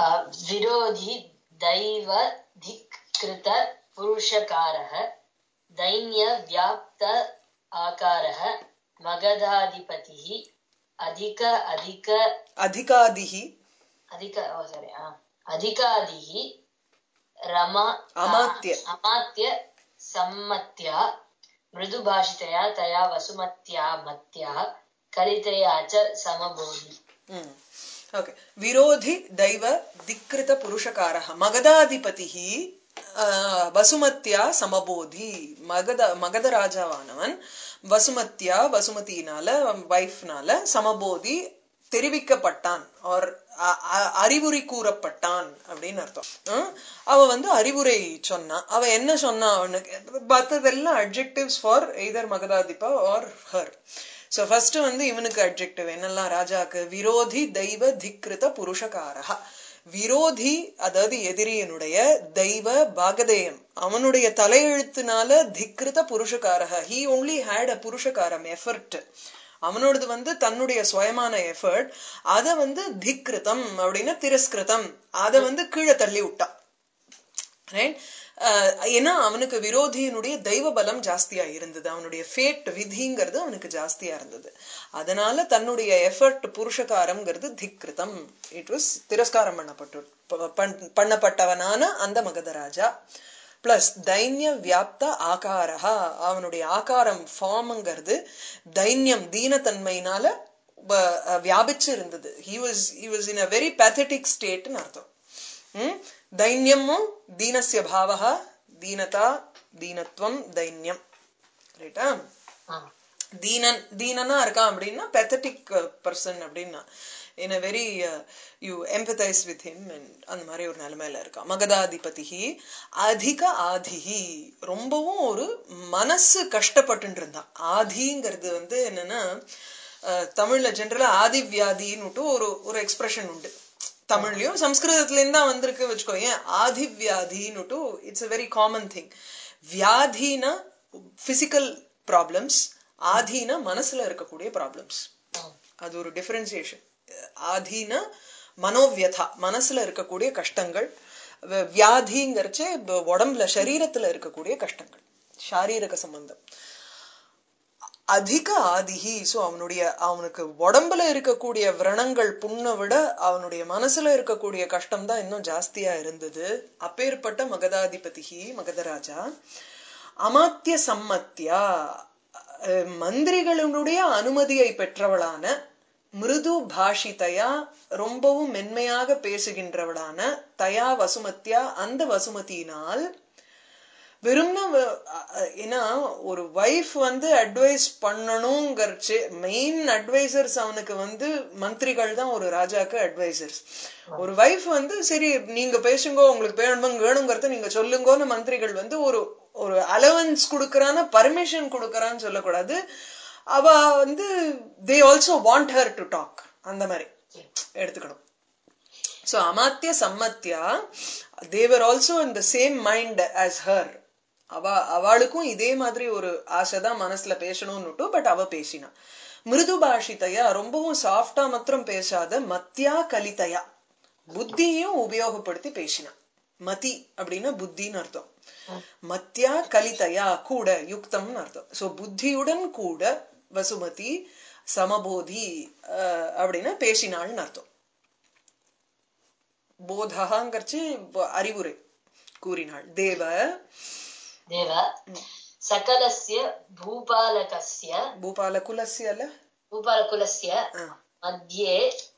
अ, विरोधि दैव धिक्कृत पुरुषकारः दैन्यव्याप्त आकारः मगधाधिपतिः अधिक अधिक அதிகாதிகி अधिक oh, sorry, आ, अधिकादिः रमा अमात्य। अमात्य सम्मत्या मृदुभाषितया तया वसुमत्या मत्या कलितया च समबोधि ஓகே விரோதி தெய்வ திக்ருத புருஷகாரः மகதாதிபதிः ஆஹ், வசுமத்யா சமபோதி மகத மகத ராஜாவானவன் வசுமத்யா வசுமதியினால வைஃப்னால சமபோதி தெரிவிக்கப்பட்டான் or அ- அ- அறிவுரை கூறப்பட்டான் அப்படின்னு அர்த்தம் ஹம்? அவ வந்து அறிவுரை சொன்னா அவ என்ன சொன்னா அவனுக்கு மத்ததெல்லாம் அட்ஜெக்டிவ்ஸ் ஃபார் எய்தர் மகதாதிபா ஆர் ஹர் சோ ஃபர்ஸ்ட் வந்து இவனுக்கு அட்ஜெக்டிவ் என்னெல்லாம் ராஜாக்கு விரோதி தெய்வ திக்ருத புருஷகாரா விரோதி அதாவது எதிரியனுடைய தெய்வ பாகதேயம் அவனுடைய தலையெழுத்தினால திக்ருத புருஷகாரக ஹி only ஹேட் அ புருஷகாரம் எஃபர்ட் அவனோடது வந்து தன்னுடைய சுயமான எஃபர்ட் அத வந்து திக்ருதம் அப்படின்னா திரஸ்கிருதம் அத வந்து கீழே தள்ளி விட்டான் Right? அஹ் ஏன்னா அவனுக்கு விரோதியினுடைய தெய்வ பலம் ஜாஸ்தியா இருந்தது அவனுடைய ஃபேட் விதிங்கிறது அவனுக்கு ஜாஸ்தியா இருந்தது அதனால தன்னுடைய எஃபர்ட் புருஷகாரம்ங்கிறது திக்ருதம் இட் வாஸ் திரஸ்காரம் பண்ணப்பட்டு ப- பண்- பண்ணப்பட்டவனான அந்த மகதராஜா பிளஸ் தைன்ய வியாப்த ஆகாரஹா அவனுடைய ஆகாரம் ஃபார்ம்ங்கிறது தைன்யம் தீனத்தன்மையினால வ- வியாபிச்சு இருந்தது he was he was in a very pathetic ஸ்டேட்னு அர்த்தம் ம்? தைன்யமும் தீனஸ்ய பாவः தீனதா தீனத்வம் தைன்யம் ரைட்டா தீனன் தீனனா இருக்கான் அப்படின்னா பெத்தட்டிக் பர்சன் அப்படின்னா in a very you empathise with him அந்த மாதிரி ஒரு நிலைமையில இருக்கான் மகதாதிபதி அதிக ஆதிஹி ரொம்பவும் ஒரு மனசு கஷ்டப்பட்டு இருந்தான் ஆதிங்கிறது வந்து என்னன்னா அஹ், தமிழ்ல ஜென்ரலா ஆதி வியாதின்னுட்டு ஒரு ஒரு எக்ஸ்பிரஷன் உண்டு தமிழ்லயும் சம்ஸ்கிருதத்துல இருந்து தான் வந்திருக்கு வச்சுக்கோ ஏன் ஆதி வியாதின்னுட்டு it's a very common thing வியாதினா பிசிக்கல் ப்ராப்ளம்ஸ் ஆதினா மனசுல இருக்கக்கூடிய ப்ராப்ளம்ஸ் அது ஒரு டிஃபரன்சியேஷன் ஆதினா மனோவியதா மனசுல இருக்கக்கூடிய கஷ்டங்கள் வ- வியாதிங்கிறச்சே ப- உடம்புல சரீரத்துல இருக்கக்கூடிய கஷ்டங்கள் சாரீரக சம்பந்தம் அதிக ஆதிகி சோ அவனுடைய அவனுக்கு உடம்புல இருக்கக்கூடிய விரணங்கள் புண்ணை விட அவனுடைய மனசுல இருக்கக்கூடிய கஷ்டம் தான் இன்னும் ஜாஸ்தியா இருந்தது அப்பேற்பட்ட மகதாதிபதிகி மகதராஜா அமாத்திய சம்மத்தியா அஹ், மந்திரிகளுடைய அனுமதியை பெற்றவளான மிருது பாஷிதையா ரொம்பவும் மென்மையாக பேசுகின்றவளான தயா வசுமத்தியா அந்த வசுமதியினால் வெறும்னா வ- அ- அ- ஏன்னா ஒரு வைஃப் வந்து அட்வைஸ் பண்ணணுங்கிறச்சு மெயின் அட்வைசர்ஸ் அவனுக்கு வந்து மந்திரிகள் தான் ஒரு ராஜாக்கு அட்வைசர்ஸ் ஒரு வைஃப் வந்து சரி நீங்க பேசுங்க உங்களுக்கு வேணும் வேணுங்கிறத நீங்க சொல்லுங்கன்னு மந்திரிகள் வந்து ஒரு ஒரு அலவன்ஸ் கொடுக்கறான பர்மிஷன் கொடுக்கறான்னு சொல்லக்கூடாது அவ வந்து they also want her to talk அந்த மாதிரி எடுத்துக்கணும் So Amatya Sammatya, they were also in the same mind as her. அவ அவளுக்கும் இதே மாதிரி ஒரு ஆசைதான் மனசுல பேசணும்னுட்டு பட் அவ பேசினா மிருது பாஷிதையா ரொம்பவும் சாஃப்டா மாத்திரம் பேசாத மத்தியா கலிதையா புத்தியும் உபயோகப்படுத்தி பேசினா மதி அப்படின்னா புத்தின்னு அர்த்தம் மத்தியா கலிதையா கூட யுக்தம்னு அர்த்தம் சோ புத்தியுடன் கூட வசுமதி சமபோதி அஹ், அப்படின்னா பேசினாள்னு அர்த்தம் போதகாங்கிறச்சு அறிவுரை கூறினாள் தேவ देव सकलस्य भूपालकस्य பூபாலகுலஸ்ய அல்ல भूपालकुलस्य ஆ. मध्ये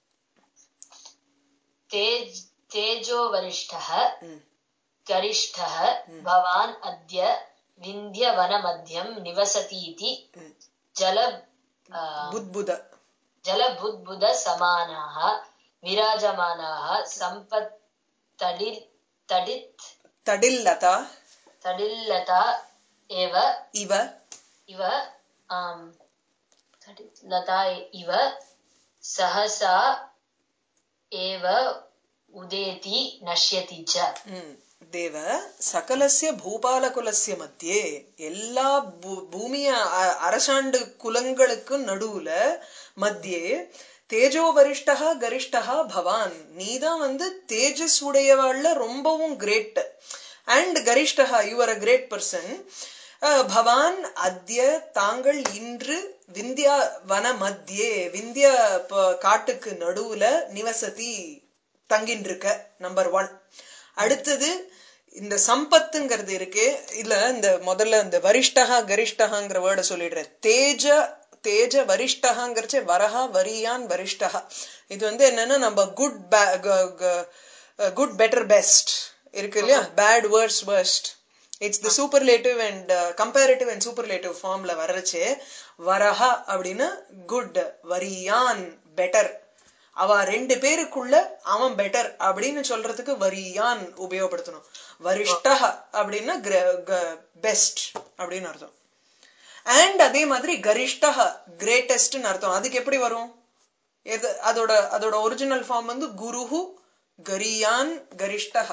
तेज तेजोवरिष्ठः ம். गरिष्ठः भवान् अद्य विन्ध्यवनमध्यं निवसतीति ம். जल आ, புத்புத जलबुद्बुदसमानाः विराजमानाः सम्पत्तडिल् तडित् தடில்லதா तडिल्लता एव இவ इव आम् तडित् लता इव सहसा एव उदेति नश्यति च ம். தேவ சகலசிய பூபாலகுலசிய மத்தியே எல்லா பூ- பூமிய அ- அரசாண்டு குலங்களுக்கும் நடுவுல மத்தியே தேஜோ வரிஷ்டா கரிஷ்டா பவான் நீதான் வந்து தேஜஸ் உடையவாள்ல ரொம்பவும் கிரேட் அண்ட் கரிஷ்டா you are a great person பவான் அத்ய தாங்கள் இன்று விந்தியா வன மத்தியே விந்திய ப- காட்டுக்கு நடுவுல நிவசதி தங்கின்னு இருக்க நம்பர் ஒன் அடுத்தது இந்த சம்பத்துங்கிறது இருக்கு இதுல இந்த முதல்ல இந்த வரிஷ்டகா கரிஷ்டகாங்கிற வேர்டை சொல்லிடுறேன் தேஜ தேஜ வரிஷ்டகாங்கிறச்சே வரஹா வரியான் வரிஷ்டகா இது வந்து என்னன்னா நம்ம குட் குட் பெட்டர் பெஸ்ட் இருக்கு இல்லையா bad worse worst it's the superlative and comparative and superlative ஃபார்ம்ல வர்றச்சே வரஹா அப்படின்னா குட் வரியான் பெட்டர் அவ ரெண்டு பேருக்குள்ள அவன் பெட்டர் அப்படின்னு சொல்றதுக்கு வரியான் உபயோகப்படுத்தணும் வரிஷ்டா அப்படின்னா பெஸ்ட் அப்படின்னு அர்த்தம் அண்ட் அதே மாதிரி கரிஷ்டா கிரேட்டஸ்ட்னு அர்த்தம் அதுக்கு எப்படி வரும் எது அதோட அதோட ஒரிஜினல் ஃபார்ம் வந்து குருஹு கரியான் கரிஷ்டா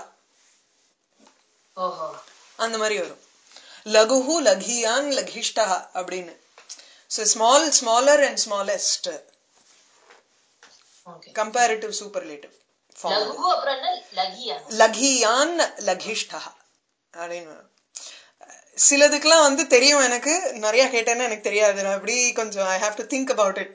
ஓஹோ அந்த மாதிரி வரும் லகுஹு லகியான் லகிஷ்டா அப்படின்னு so small smaller and smallest okay comparative superlative form லகு அப்புறம் என்ன லகியா லகியான் லகிஷ்டா அப்படின்னு வரும். சிலதுக்கெல்லாம் வந்து தெரியும் எனக்கு நிறைய கேட்டேன்னா எனக்கு தெரியாது நான் அப்படி கொஞ்சம் I have to think about it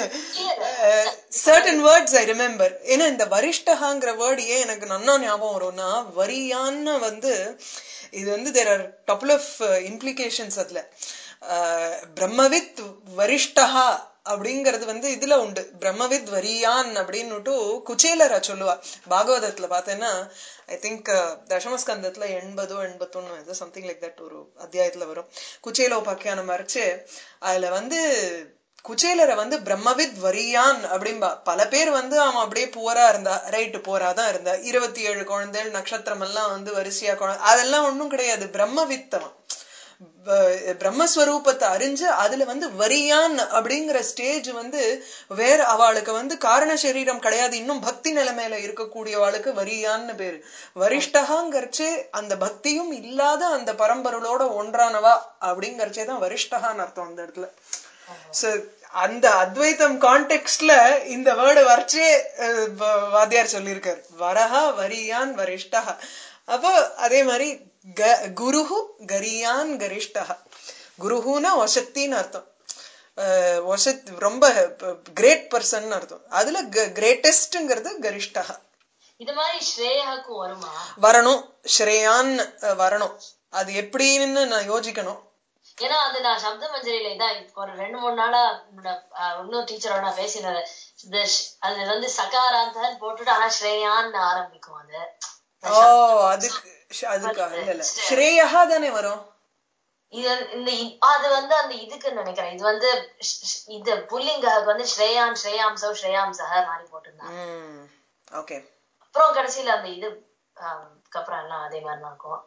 certain words I remember ஏன்னா இந்த வரிஷ்டகாங்கிற வேர்டு ஏன் எனக்கு நன்னா ஞாபகம் வரும்னா வரியான்னு வந்து இது வந்து there are couple of implications அதுல அஹ், பிரம்மவித் வரிஷ்டஹா அப்படிங்கிறது வந்து இதுல உண்டு பிரம்மவித் வரியான் அப்படின்னுட்டு குச்சேலரா சொல்லுவா பாகவதத்துல பார்த்தேன்னா ஐ திங்க் தசமஸ்கந்தத்துல எண்பதோ எண்பத்தொன்னு இது சம்திங் லைக் தட் ஒரு அத்தியாயத்துல வரும் குச்சேல உபாக்கியானம் வரைச்சு அதுல வந்து குச்சேலரை வந்து பிரம்மவித் வரியான் அப்படின்பா பல பேர் வந்து அவன் அப்படியே புவரா இருந்தா ரைட்டு போரா தான் இருந்தா இருபத்தி ஏழு குழந்தைகள் நட்சத்திரம் எல்லாம் வந்து வரிசையா குழந்தை அதெல்லாம் ஒண்ணும் கிடையாது பிரம்மவித்தவன் ப- பிரம்மஸ்வரூபத்தை அறிஞ்சு அதுல வந்து வரியான் அப்படிங்கிற ஸ்டேஜ் வந்து வேற அவளுக்கு வந்து காரண சரீரம் கிடையாது இன்னும் பக்தி நிலைமையில இருக்கக்கூடியவாளுக்கு வரியான்னு பேரு வரிஷ்டகாங்கிறச்சே அந்த பக்தியும் இல்லாத அந்த பரம்பொருளோட ஒன்றானவா அப்படிங்கறச்சே தான் வரிஷ்டகான்னு அர்த்தம் அந்த இடத்துல So, அந்த அத்வைத்தம் கான்டெக்ட்ல இந்த வேர்டு வரைச்சே அஹ், வ- வாத்தியார் சொல்லியிருக்காரு வரஹா வரியான் வரிஷ்டா அப்போ அதே மாதிரி க- குருஹு கரியான் கரிஷ்டா குருஹுனா வசத்தின்னு அர்த்தம் அஹ், வசத் ரொம்ப கிரேட் பர்சன் அர்த்தம் அதுல கிரேட்டஸ்ட்ங்கிறது கரிஷ்டா இது மாதிரி ஸ்ரேயாக்கும் வருமா வரணும் ஸ்ரேயான் அஹ், வரணும் அது எப்படின்னு நான் யோசிக்கணும் ஏன்னா அது நான் சப்த மஞ்சரியில இதான் இப்போ ஒரு ரெண்டு மூணு நாளா என்னோட, அஹ், இன்னொரு டீச்சரோட நான் பேசினது இந்த ஷ்- அது வந்து சகாராந்தன் போட்டுட்டு ஆனா ஸ்ரேயான்னு ஆரம்பிக்கும் அது ஓ அதுக்கு அதுக்காக இல்ல இல்ல ஸ்ரேயா தானே வரும் இது வந்து- இந்த இ- அது வந்து அந்த இதுக்கு நினைக்கிறேன் இது வந்து ஷ்- ஷ்- இது புல்லிங்காக்கு வந்து ஸ்ரேயான் ஸ்ரேயாம்சோ ஸ்ரேயாம்சக மாதிரி போட்டிருந்தாங்க ம் ஓகே அப்புறம் கடைசியில அந்த இது ஆஹ், அப்புறம் எல்லாம் அதே மாதிரி தான் இருக்கும்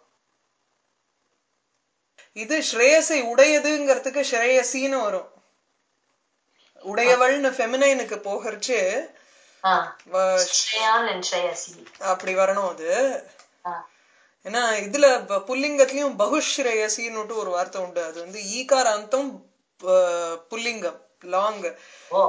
இது ஸ்ரேயஸை உடையதுங்கிறதுக்கு ஸ்ரேயசின்னு வரும் உடையவள்னு ஃபெமினைனுக்கு போகிறச்சு ஆஹ் வ- ஸ்ரேயான் அண்ட் ஸ்ரேயசி அப்படி வரணும் அது ஆஹ் ஏன்னா இதுல ப- புல்லிங்கத்திலயும் பகுஸ்ரேயசின்னுட்டு ஒரு வார்த்தை உண்டு அது வந்து ஈகாராந்தம் ப- புல்லிங்கம் லாங் ஓ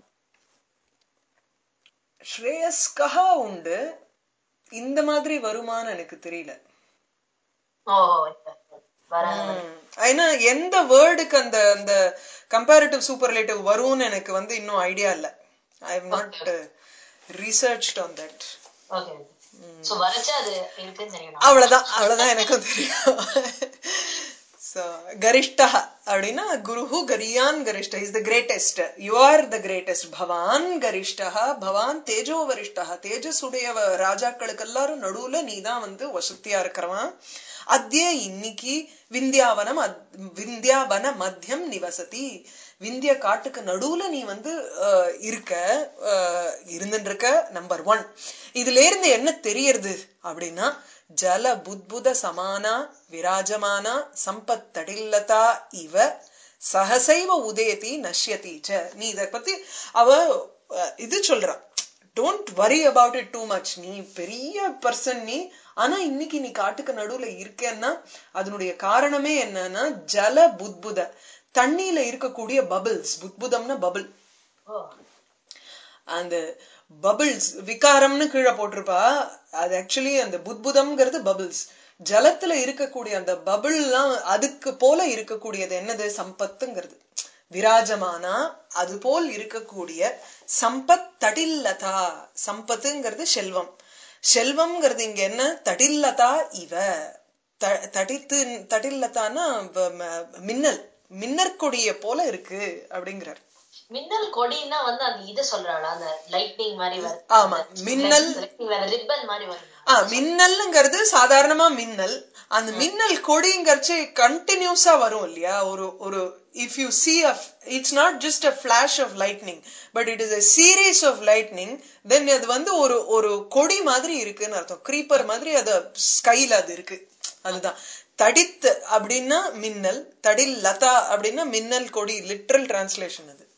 ஸ்ரேயஸ்கா உண்டு இந்த மாதிரி வருமான்னு எனக்கு தெரியல ஓ வர ம். ஏன்னா எந்த வேர்டுக்கு அந்த அந்த கம்பேரிட்டிவ் சூப்பர்லேட்டிவ் வரும்னு எனக்கு வந்து இன்னும் ஐடியா இல்ல I have not research on that okay so வரைச்சு அது இருக்குன்னு தெரியும் அவ்வளவுதான் அவ்வளவுதான் எனக்கும் தெரியும் So, கரிஷ்டா அப்படின்னா குருஹு கரியான் கரிஷ்ட is the greatest you are the greatest பவான் கரிஷ்டா பவான் தேஜோ வரிஷ்டா தேஜஸ் உடைய ராஜாக்களுக்கு எல்லாரும் நடுவுல நீ தான் வந்து வசதியா இருக்கிறவன் அத்திய இன்னைக்கு விந்தியாவனம் அத்- விந்தியாவன மத்தியம் நிவசதி விந்திய காட்டுக்கு நடுவுல நீ வந்து அஹ், இருக்க அஹ், இருந்துட்டு இருக்க நம்பர் ஒன் இதுல இருந்து என்ன தெரியறது அப்படின்னா ஜல புத்புத சமானா விராஜமானா சம்பத்தடில்லதா இவ சகசைவ உதயதி நஷ்யதி ச நீ இத பத்தி அவ அஹ், இது சொல்றா don't worry about it too much நீ பெரிய பர்சன் நீ ஆனா இன்னைக்கு நீ காட்டுக்கு நடுவுல இருக்கேன்னா அதனுடைய காரணமே என்னன்னா ஜல புத்புத தண்ணியில இருக்கக்கூடிய பபிள்ஸ் புத்புதம்னா பபிள் ஓ அந்த பபிள்ஸ் விகாரம்னு கீழே போட்டிருப்பா அது ஆக்சுவலி அந்த புத்புதம்ங்கிறது பபிள்ஸ் ஜலத்துல இருக்கக்கூடிய அந்த பபிள் எல்லாம் அதுக்கு போல இருக்கக்கூடியது என்னது சம்பத்துங்கிறது விராஜமானா அது போல் இருக்கக்கூடிய சம்பத் தடில்லதா சம்பத்துங்கிறது செல்வம் செல்வம்ங்கிறது இங்க என்ன தடில்லதா இவ த- தடித்து தடில்லதான்னா வ- ம- மின்னல் மின்னற்கொடிய போல இருக்கு அப்படிங்கிறார் மின்னல் கொடின்னா வந்து அந்த இத சொல்றாளா அந்த லைட்னிங் மாதிரி வருது ஆமா மின்னல் ரிப்பன் மாதிரி வரும் ஆ மின்னல்ங்கிறது சாதாரணமா மின்னல் அந்த மின்னல் கொடிங்கிறச்சு கண்டினியூஸா வரும் இல்லையா ஒரு ஒரு if you see it's not just a flash of lightning but it is a series of lightning then அது வந்து ஒரு ஒரு கொடி மாதிரி இருக்குன்னு அர்த்தம் creeper மாதிரி அது ஸ்கைல அது இருக்கு அதுதான் தடித்து அப்படின்னா மின்னல் தடில் லதா அப்படின்னா மின்னல் கொடி லிட்ரல் டிரான்ஸ்லேஷன் அது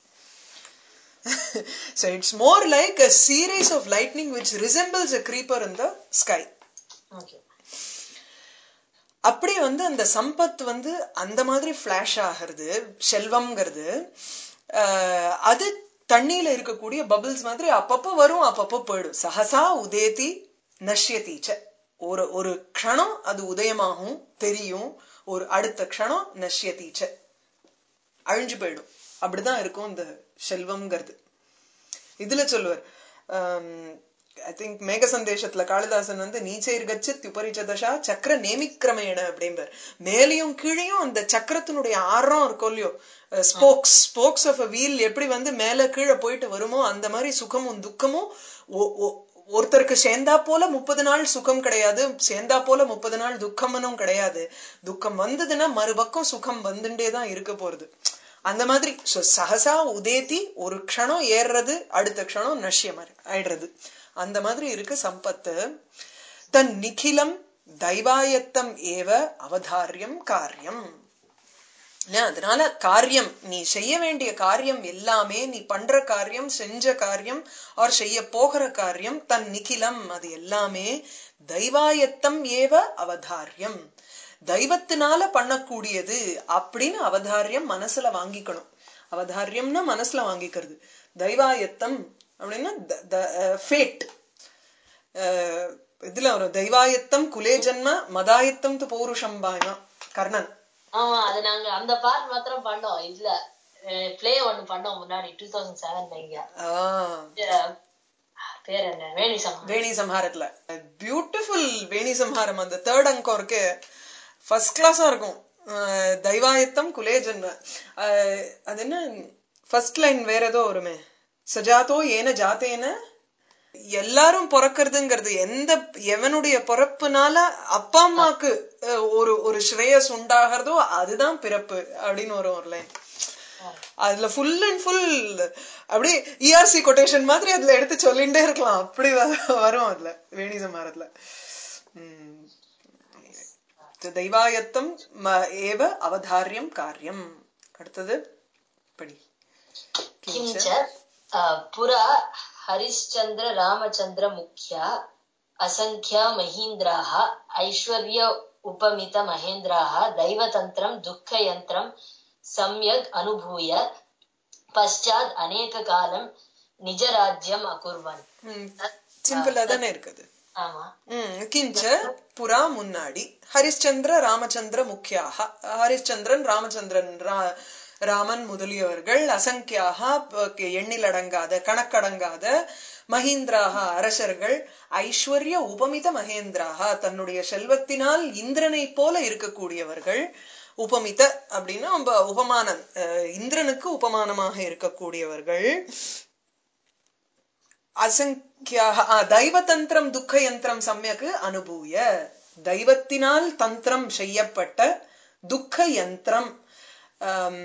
so it's more like a series of lightning which resembles a creeper in the sky okay அப்படி வந்து அந்த சம்பத் வந்து அந்த மாதிரி ஃபிளாஷ் ஆகிறது செல்வம்ங்கிறது ஆஹ், அது தண்ணியில இருக்கக்கூடிய பபிள்ஸ் மாதிரி அப்பப்போ வரும் அப்பப்போ போயிடும் சஹசா உதேதி நஷ்யதீச்ச ஒரு ஒரு க்ஷணம் அது உதயமாகும் தெரியும் ஒரு அடுத்த க்ஷணம் நஷ்யதீச்ச அழிஞ்சு போயிடும் அப்படிதான் இருக்கும் இந்த செல்வம்ங்கிறது இதுல சொல்லுவார் ஐ திங்க் மேக சந்தேஷத்துல காளிதாசன் வந்து நீச்சைர் கச்சித் உபரிச்சதஷா சக்கர நேமிக்கிரமேண அப்படிம்பார் மேலையும் கீழையும் அந்த சக்கரத்தினுடைய ஆரம் இருக்கும் இல்லையோ spokes spokes of a wheel எப்படி வந்து மேல கீழே போயிட்டு வருமோ அந்த மாதிரி சுகமும் துக்கமும் ஒ- ஒ- ஒருத்தருக்கு சேர்ந்தா போல முப்பது நாள் சுகம் கிடையாது சேர்ந்தா போல முப்பது நாள் துக்கமனும் கிடையாது துக்கம் வந்ததுன்னா மறுபக்கம் சுகம் வந்துட்டே தான் இருக்க போறது அந்த மாதிரி so சஹசா உதேதி ஒரு க்ஷணம் ஏறுறது அடுத்த க்ஷணம் நஷ்யம் ஆயிடுறது அந்த மாதிரி இருக்கு சம்பத்து தன் நிகிலம் தைவாயத்தம் ஏவ அவதாரியம் காரியம் இல்லையா? அதனால காரியம் நீ செய்ய வேண்டிய காரியம் எல்லாமே நீ பண்ற காரியம் செஞ்ச காரியம் ஆர் செய்ய போகிற காரியம் தன் நிகிலம் அது எல்லாமே தெய்வாயத்தம் ஏவ அவதாரியம் தெய்வத்தினால பண்ணக்கூடியது அப்படின்னு அவதாரியம் மனசுல வாங்கிக்கணும் அவதாரியம்னா மனசுல வாங்கிக்கிறது தெய்வாயத்தம் அப்படின்னா ஃபேட் இதுல ஒரு தெய்வாயத்தம் குலே ஜன்ம மதாயத்தம் து பௌருஷம் பாயமா கர்ணன் ஆமா அது நாங்க அந்த பார்ட் மாத்திரம் பண்ணோம் இதுல பிளே ஒண்ணு பண்ணோம் முன்னாடி டூ தௌசண்ட் செவன்ல இங்க ஆஹ் அஹ் பேர் என்ன வேணி சம்பா வேணி சம்ஹாரத்துல பியூட்டிஃபுல் வேணி சம்ஹாரம் அந்த தேர்ட் அங்கோருக்கு ஃபர்ஸ்ட் கிளாஸா இருக்கும் அஹ் தெய்வாயத்தம் குலே ஜன்ம அஹ் அது என்ன ஃபர்ஸ்ட் லைன் வேற ஏதோ வருமே சஜாத்தோ ஏன ஜாத்தேன எல்லாரும் பிறக்கிறதுங்கிறது எந்த எவனுடைய பிறப்புனால அப்பா அம்மாக்கு அஹ், ஒரு ஒரு ஸ்ரேயஸ் உண்டாகிறதோ அதுதான் பிறப்பு அப்படின்னு வரும் ஒரு லைன் அதுல ஃபுல் அண்ட் ஃபுல் அப்படியே இஆர்சி கொட்டேஷன் மாதிரி அதுல எடுத்து சொல்லிட்டே இருக்கலாம் அப்படி வ- வரும் அதுல வேணி சம்ஹாரத்துல உம் தெய்வாயத்தம் ம- ஏவ அவதாரியம் காரியம் அடுத்தது படி किञ्च अ, पुरा हरिश्चन्द्र रामचन्द्र मुख्या असङ्ख्या महीन्द्राः ऐश्वर्य उपमित महेन्द्राः दैवतन्त्रं दुःखयन्त्रं सम्यग् अनुभूय पश्चात् अनेककालं निजराज्यम् अकुर्वन् சிம்பிளா தானே இருக்குது ஆமா ம், கிஞ்ச புறா முன்னாடி ஹரிಶ್ಚಂದ್ರ ராமச்சந்திர முக்கியாக ஹரிಶ್ಚಂದ್ரன் ராமச்சந்திரன் ரா- ராமன் முதலியவர்கள் அசங்கியாக ப- எண்ணிலடங்காத கணக்கடங்காத மகீந்திராக அரசர்கள் ஐஸ்வர்ய உபமித மகேந்திராக தன்னுடைய செல்வத்தினால் இந்திரனை போல இருக்கக்கூடியவர்கள் உபமித அப்படின்னா உப- உபமானம் அஹ், இந்திரனுக்கு உபமானமாக இருக்கக்கூடியவர்கள் அசங்கியாக ஆ, தெய்வதந்திரம் துக்க யந்திரம் சமயக்கு அனுபூய தெய்வத்தினால் தந்திரம் செய்யப்பட்ட துக்க யந்திரம் ஆம்,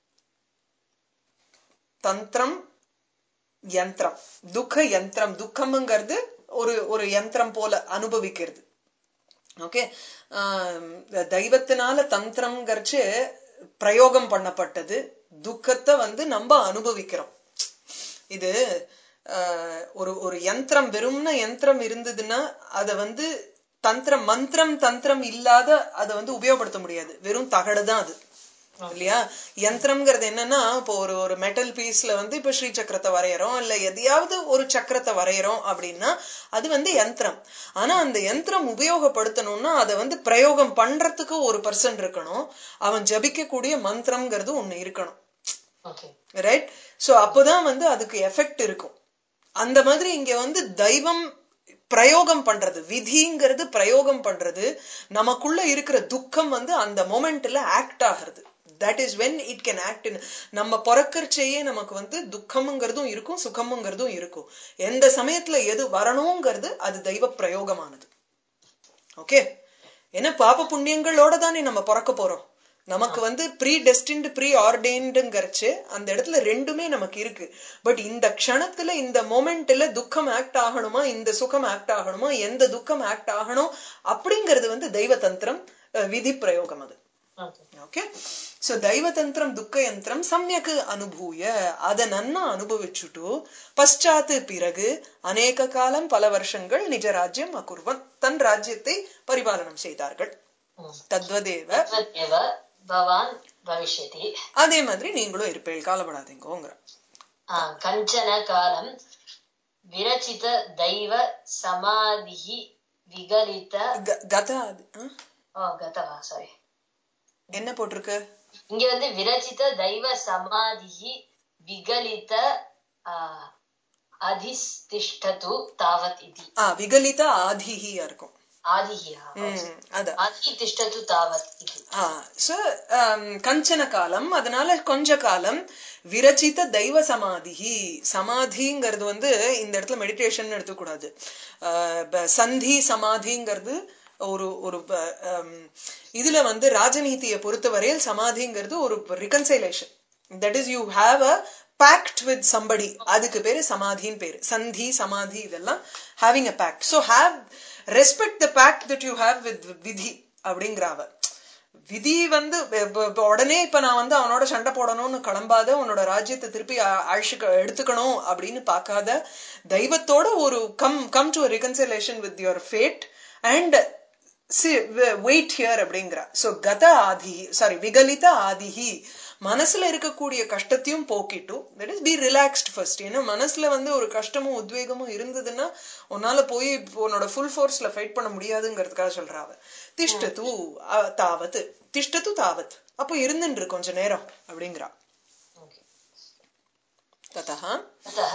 தந்திரம் யந்திரம் துக்க யந்திரம் துக்கம்ங்கிறது ஒரு ஒரு யந்திரம் போல அனுபவிக்கிறது ஓகே தெய்வத்தினால தந்திரம்ங்கிறச்சு பிரயோகம் பண்ணப்பட்டது துக்கத்தை வந்து நம்ம அனுபவிக்கிறோம் இது ஆஹ், ஒரு ஒரு யந்திரம் வெறும்ன யந்திரம் இருந்ததுன்னா அத வந்து தந்திரம் மந்திரம் தந்திரம் இல்லாத அதை வந்து உபயோகப்படுத்த முடியாது வெறும் தகடு தான் அது இல்லையா யந்திரம்ங்கிறது என்னன்னா இப்போ ஒரு ஒரு மெட்டல் பீஸ்ல வந்து இப்ப ஸ்ரீ சக்கரத்தை வரையறோம் இல்ல எதையாவது ஒரு சக்கரத்தை வரையறோம் அப்படின்னா அது வந்து யந்திரம் ஆனா அந்த யந்திரம் உபயோகப்படுத்தணும்னா அதை வந்து பிரயோகம் பண்றதுக்கு ஒரு பர்சன் இருக்கணும் அவன் ஜபிக்கக்கூடிய மந்திரம்ங்கிறது ஒண்ணு இருக்கணும் ஓகே ரைட் சோ அப்பதான் வந்து அதுக்கு எஃபெக்ட் இருக்கும் அந்த மாதிரி இங்க வந்து தெய்வம் பிரயோகம் பண்றது விதிங்கிறது பிரயோகம் பண்றது நமக்குள்ள இருக்கிற துக்கம் வந்து அந்த மொமெண்ட்ல ஆக்ட் ஆகிறது that is when it can act in நம்ம பிறக்கறச்சேயே நமக்கு வந்து துக்கம்ங்கிறதும் இருக்கும் சுகம்ங்கிறதும் இருக்கும் எந்த சமயத்துல எது வரணுங்கிறது அது தெய்வ பிரயோகமானது ஓகே ஏன்னா பாப புண்ணியங்களோட தானே நம்ம பிறக்க போறோம் நமக்கு வந்து ப்ரீ டெஸ்டின்டு ப்ரீ ஆர்டெயின்டுங்கிறச்சு அந்த இடத்துல ரெண்டுமே நமக்கு இருக்கு பட் இந்த க்ஷணத்துல இந்த மொமெண்ட்ல துக்கம் ஆக்ட் ஆகணுமா இந்த சுகம் ஆக்ட் ஆகணுமா எந்த துக்கம் ஆக்ட் ஆகணும் அப்படிங்கிறது வந்து தெய்வ தந்திரம் அஹ், விதி பிரயோகம் அது ஓகே ஓகே சோ దైవతంత్రం దుఃఖ యంత్రం సమ్యక్ అనుభూయ அத நன்னா அனுபவிச்சுட்டு பశ్చాத்து பிறகு அநேக காலம் பல வருஷங்கள் நிஜ ராஜ்யம் அகுர்வன் தன் ராஜ்யத்தை பரிபாலனம் செய்தார்கள் தத்வதேவ तद्वदेव भवान् भविष्यति அதே மாதிரி நீங்களும் இருப்பேள் காலப்படாதீங்கோங்கிற आ, कञ्चन कालं विरचित दैव समाधिः विगलित க- கத அது, ஆ? ஓ கதவா சாரி என்ன போட்டிருக்கு இங்க வந்து விரச்சித தெய்வ சமாதிஹி விகலித ஆ, அதிஷ்டிஷ்டது தாவத் இதி ஆ விகலித ஆதிஹியா இருக்கும் ஆதிஹியா ம், அதான் அதிதிஷ்டது தாவத் இதி ஆ, so, um, கஞ்சன காலம் அதனால கொஞ்ச காலம் விரச்சித தெய்வ சமாதிஹி சமாதிங்கிறது வந்து இந்த இடத்துல மெடிடேஷன் எடுத்துக்கூடாது ஆஹ் ப- சந்தி சமாதிங்கிறது ஒரு ஒரு ப- um, இதுல வந்து ராஜநீதியை பொறுத்தவரையில் சமாதிங்கிறது ஒரு reconciliation that is you have a pact with somebody அதுக்கு பேரு சமாதின்னு பேரு சந்தி சமாதி இதெல்லாம் having a pact so have respect the pact that you have with விதி அப்படிங்கிறாவ விதி வந்து இப்ப- இப்ப- இப்ப உடனே இப்ப நான் வந்து அவனோட சண்டை போடணும்னு கிளம்பாத உன்னோட ராஜ்யத்தை திருப்பி அ- அழிச்சுக்க எடுத்துக்கணும் அப்படின்னு பார்க்காத தெய்வத்தோட ஒரு come come to reconciliation with your fate and wait here அப்படிங்கிறா சோ கத ஆதி சாரி விகலித ஆதிஹி மனசுல இருக்கக்கூடிய கஷ்டத்தையும் போக்கிட்டு that is be relaxed first ஏன்னா மனசுல வந்து ஒரு கஷ்டமும் உத்வேகமும் இருந்ததுன்னா உன்னால போய் உன்னோட ஃபுல் ஃபோர்ஸ்ல ஃபைட் பண்ண முடியாதுங்கிறதுக்காக சொல்றாவ திஷ்டது அ- தாவத் திஷ்டது தாவத் அப்போ இருந்துன்று கொஞ்ச நேரம் அப்படிங்கிறா Okay. ததா अतः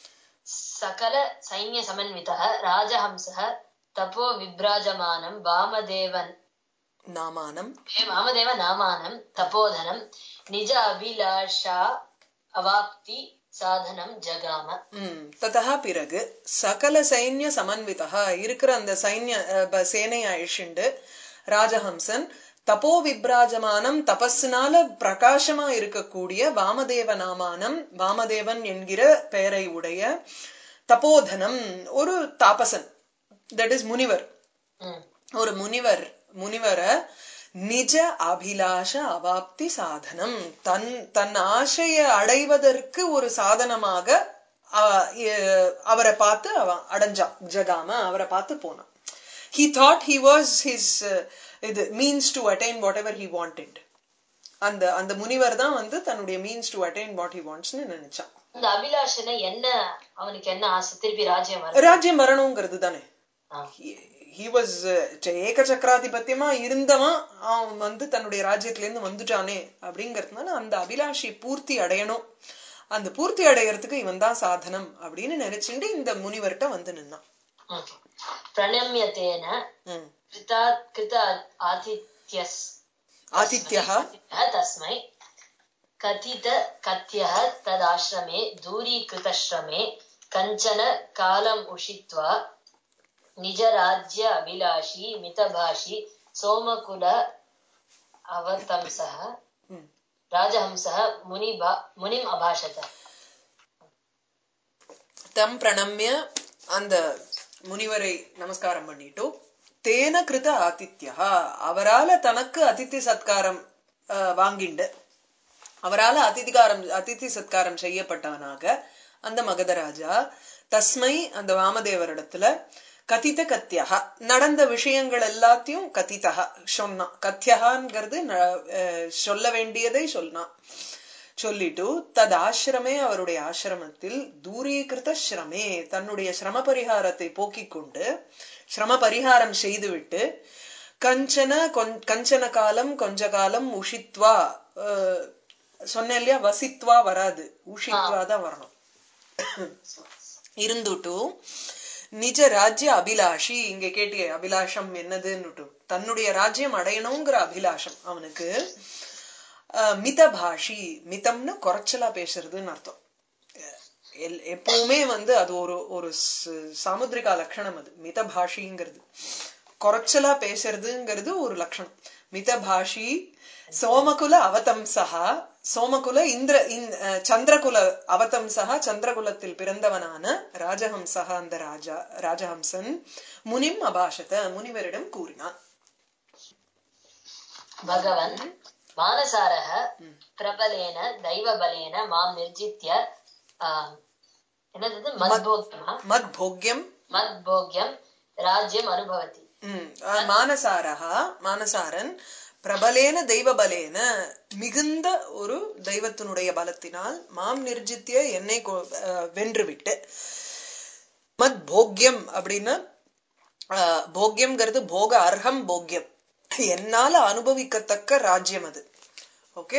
सकल सैन्य समन्वितः राजहंसः तपो विभ्राजमानं वामदेवन् நாமானம் हे वामदेव नामानं तपोधनं निज अभिलाषा अवाप्ति साधनं जगाम ம் ததா பிறகு சகல சைன்ய சமன்விதா இருக்கிற அந்த சைன்ய அஹ், ப- சேனையை அழிச்சுண்டு ராஜஹம்சன் தபோ விப்ராஜமானம் தபஸ்னால பிரகாசமா இருக்கக்கூடிய வாமதேவ நாமானம் வாமதேவன் என்கிற பெயரை உடைய தபோதனம் ஒரு தாபசன் தட் இஸ் முனிவர் ம். ஒரு முனிவர் முனிவரை நிஜ அபிலாஷ அவாப்தி சாதனம் தன் தன் ஆசையை அடைவதற்கு ஒரு சாதனமாக அ- எ- அவரை பார்த்து அவன் அடைஞ்சான் ஜகாம அவரை பார்த்து போனான் he thought he was his uh, இது means to attain whatever he wanted அந்த அந்த முனிவர் தான் வந்து தன்னுடைய means to attain what he வாண்ட்ஸ்னு நினைச்சான் இந்த அபிலாஷனை என்ன அவனுக்கு என்ன ஆசை திருப்பி ராஜ்யம் வர ராஜ்யம் வரணுங்கிறது தானே ஹி வாஸ் ஏக சக்கராதிபத்தியமா இருந்தவன் அவன் வந்து தன்னுடைய ராஜ்யத்துல இருந்து வந்துட்டானே அப்படிங்கறதுனால அந்த அபிலாஷை பூர்த்தி அடையணும் அந்த பூர்த்தி அடையறதுக்கு இவன் தான் சாதனம் அப்படின்னு நினைச்சுட்டு இந்த முனிவர்கிட்ட வந்து நின்னான் प्रणम्यतेन ம். कृता कृत आतिथ्यस् ஆதித்யः आतिथ्यः तस्मै कथित कथ्यः तदाश्रमे दूरीकृतश्रमे कञ्चन कालम् उषित्वा निजराज्य अभिलाषी मितभाषी सोमकुल अवतंसः ம். राजहंसः मुनिभा मुनिम् अभाषत தம் பிரணம்ய அந்த முனிவரை நமஸ்காரம் பண்ணிட்டு தேன கிருத ஆதித்யா அவரால தனக்கு அதித்தி சத்காரம் அஹ், வாங்கிண்டு அவரால அதிதிகாரம் அதிதி சத்காரம் செய்யப்பட்டவனாக அந்த மகதராஜா தஸ்மை அந்த வாமதேவரிடத்துல கதித கத்தியகா நடந்த விஷயங்கள் எல்லாத்தையும் கதிதகா சொன்னான் கத்தியகாங்கிறது ந- அஹ் சொல்ல வேண்டியதை சொன்னான் சொல்லிட்டு தத் ஆசிரமே அவருடைய ஆசிரமத்தில் தூரீகிருத ஸ்ரமே தன்னுடைய சிரம பரிகாரத்தை போக்கிக் கொண்டு சிரம பரிகாரம் செய்துவிட்டு கஞ்சன கொஞ்- கஞ்சன காலம் கொஞ்ச காலம் உஷித்வா அஹ், சொன்னேன் இல்லையா வசித்வா வராது உஷித்வா தான் வரணும் இருந்துட்டு நிஜ ராஜ்ய அபிலாஷி இங்க கேட்டியே அபிலாஷம் என்னதுன்னுட்டு தன்னுடைய ராஜ்யம் அடையணுங்கிற அபிலாஷம் அவனுக்கு அஹ், மிதபாஷி மிதம்னு குறைச்சலா பேசுறதுன்னு அர்த்தம் எல்- எப்பவுமே வந்து அது ஒரு ஒரு ச- சாமுத்திரிகா லட்சணம் அது மிதபாஷிங்கிறது குறைச்சலா பேசுறதுங்கிறது ஒரு லட்சணம் மிதபாஷி சோமகுல அவதம்சகா சோமகுல இந்திர இந்- அஹ், சந்திரகுல அவதம்சகா சந்திரகுலத்தில் பிறந்தவனான ராஜஹம்சகா அந்த ராஜா ராஜஹம்சன் முனிம் அபாஷத முனிவரிடம் கூறினான் भगवन् मानसारः प्रबलेन दैवबलेन मां निर्जित्य आ, என்னது மத்போக்யமா மத் போக்யம் மத்போக்யம் ராஜ்யம் அனுபவதி ம், அஹ், மானசாரஹா மானசாரன் பிரபலேன தெய்வ பலேன மிகுந்த ஒரு தெய்வத்தினுடைய பலத்தினால் மாம் நிர்ஜித்திய என்னை கொ- அஹ், வென்றுவிட்டு மத் போக்யம் அப்படின்னா அஹ், போக்யம்ங்கிறது போக அர்ஹம் போக்யம் என்னால அனுபவிக்கத்தக்க ராஜ்யம் அது ஓகே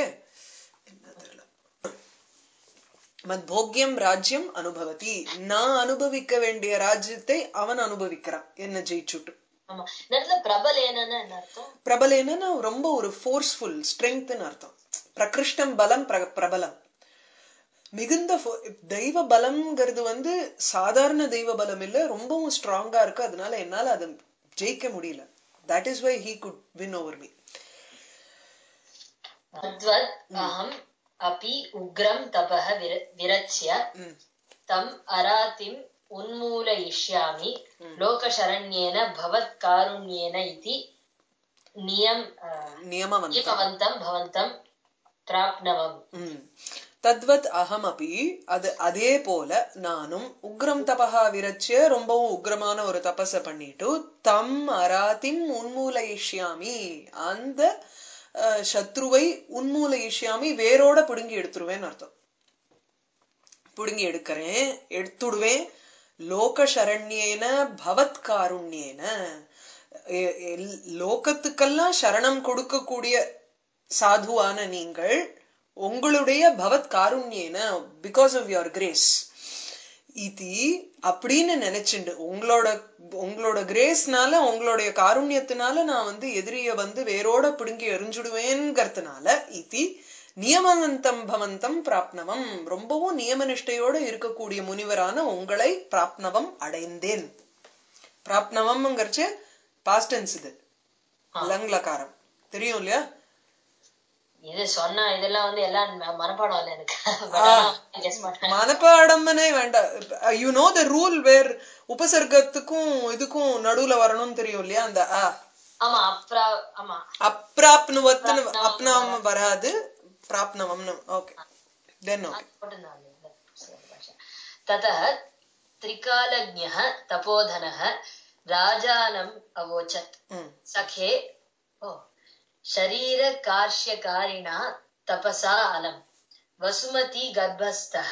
மத் போக்யம் ராஜ்யம் அனுபவதி நான் அனுபவிக்க வேண்டிய ராஜ்யத்தை அவன் அனுபவிக்கிறான் என்ன ஜெயிச்சுட்டு ஆமா இந்த இடத்துல பிரபலேனன்னு என்ன அர்த்தம் பிரபலேனா ரொம்ப ஒரு ஃபோர்ஸ்ஃபுல் ஸ்ட்ரெங்க்னு அர்த்தம் பிரகிருஷ்டம் பலம் பிர- பிரபலம் மிகுந்த fo- தெய்வ பலம்ங்கிறது வந்து சாதாரண தெய்வ பலம் இல்ல ரொம்பவும் ஸ்ட்ராங்கா இருக்கு அதனால என்னால அதை ஜெயிக்க முடியல that is why he could win over me तद्वत् अहम् अपि उग्रं तपः विर- विरच्य तम् अरातिम् उन्मूलयिष्यामि लोकशरण्येन भवत्कारुण्येन इति नियम अ, நியமவந்த नियमवन्तं भवन्तं प्राप्नवम् ம். தத்வத் அகமபி அது அதே போல நானும் உக்ரம் தபகா விரச்சிய ரொம்பவும் உக்ரமான ஒரு தபஸ பண்ணிட்டு தம் அராத்திம் உன்மூலயிஷ்யாமி அந்த அஹ், சத்ருவை உன்மூலயிஷ்யாமி வேரோட பிடுங்கி எடுத்துருவேன்னு அர்த்தம் பிடுங்கி எடுக்கிறேன் எடுத்துடுவேன் லோக சரண்யேன பவத் காருண்யேன எ- எல்- லோகத்துக்கெல்லாம் சரணம் கொடுக்கக்கூடிய சாதுவான நீங்கள் உங்களுடைய பவத் காருண்யேன பிகாஸ் ஆஃப் யுவர் கிரேஸ் இதி அப்படின்னு நினைச்சுண்டு உங்களோட உங்களோட கிரேஸ்னால உங்களுடைய காருண்யத்தினால நான் வந்து எதிரிய வந்து வேரோட பிடுங்கி எரிஞ்சுடுவேங்கிறதுனால இதி நியமவந்தம் பவந்தம் பிராப்னவம் ரொம்பவும் நியமனிஷ்டையோட இருக்கக்கூடிய முனிவரான உங்களை பிராப்னவம் அடைந்தேன் பிராப்னவம்ங்கிறச்சு பாஸ்டன்ஸ் இது லங்லகாரம் தெரியும் இல்லையா இது சொன்னா இதெல்லாம் வந்து எல்லாம் ம- மனப்பாடம் இல்ல எனக்கு But ஆனா guess பண்ணேன். மனப்பாடம்னே வேண்டாம் you know the rule where உபசர்க்கத்துக்கும் இதுக்கும் நடுவுல வரணும்னு தெரியும் இல்லையா அந்த அ ஆமா அப்ரா ஆமா அப்ராப்னுவத்துன்னு அப்னாம வராது பிராப்னவம்னு ஓகே தென் ஓகே போட்டிருந்தாங்க இந்த புஸ்தக பாஷை. ततः त्रिकालज्ञः तपोधनः राजानम् अवोचत् ம் सखे ओ शरीरकार्ष्यकारिणा तपसा अलम् वसुमती गर्भस्थः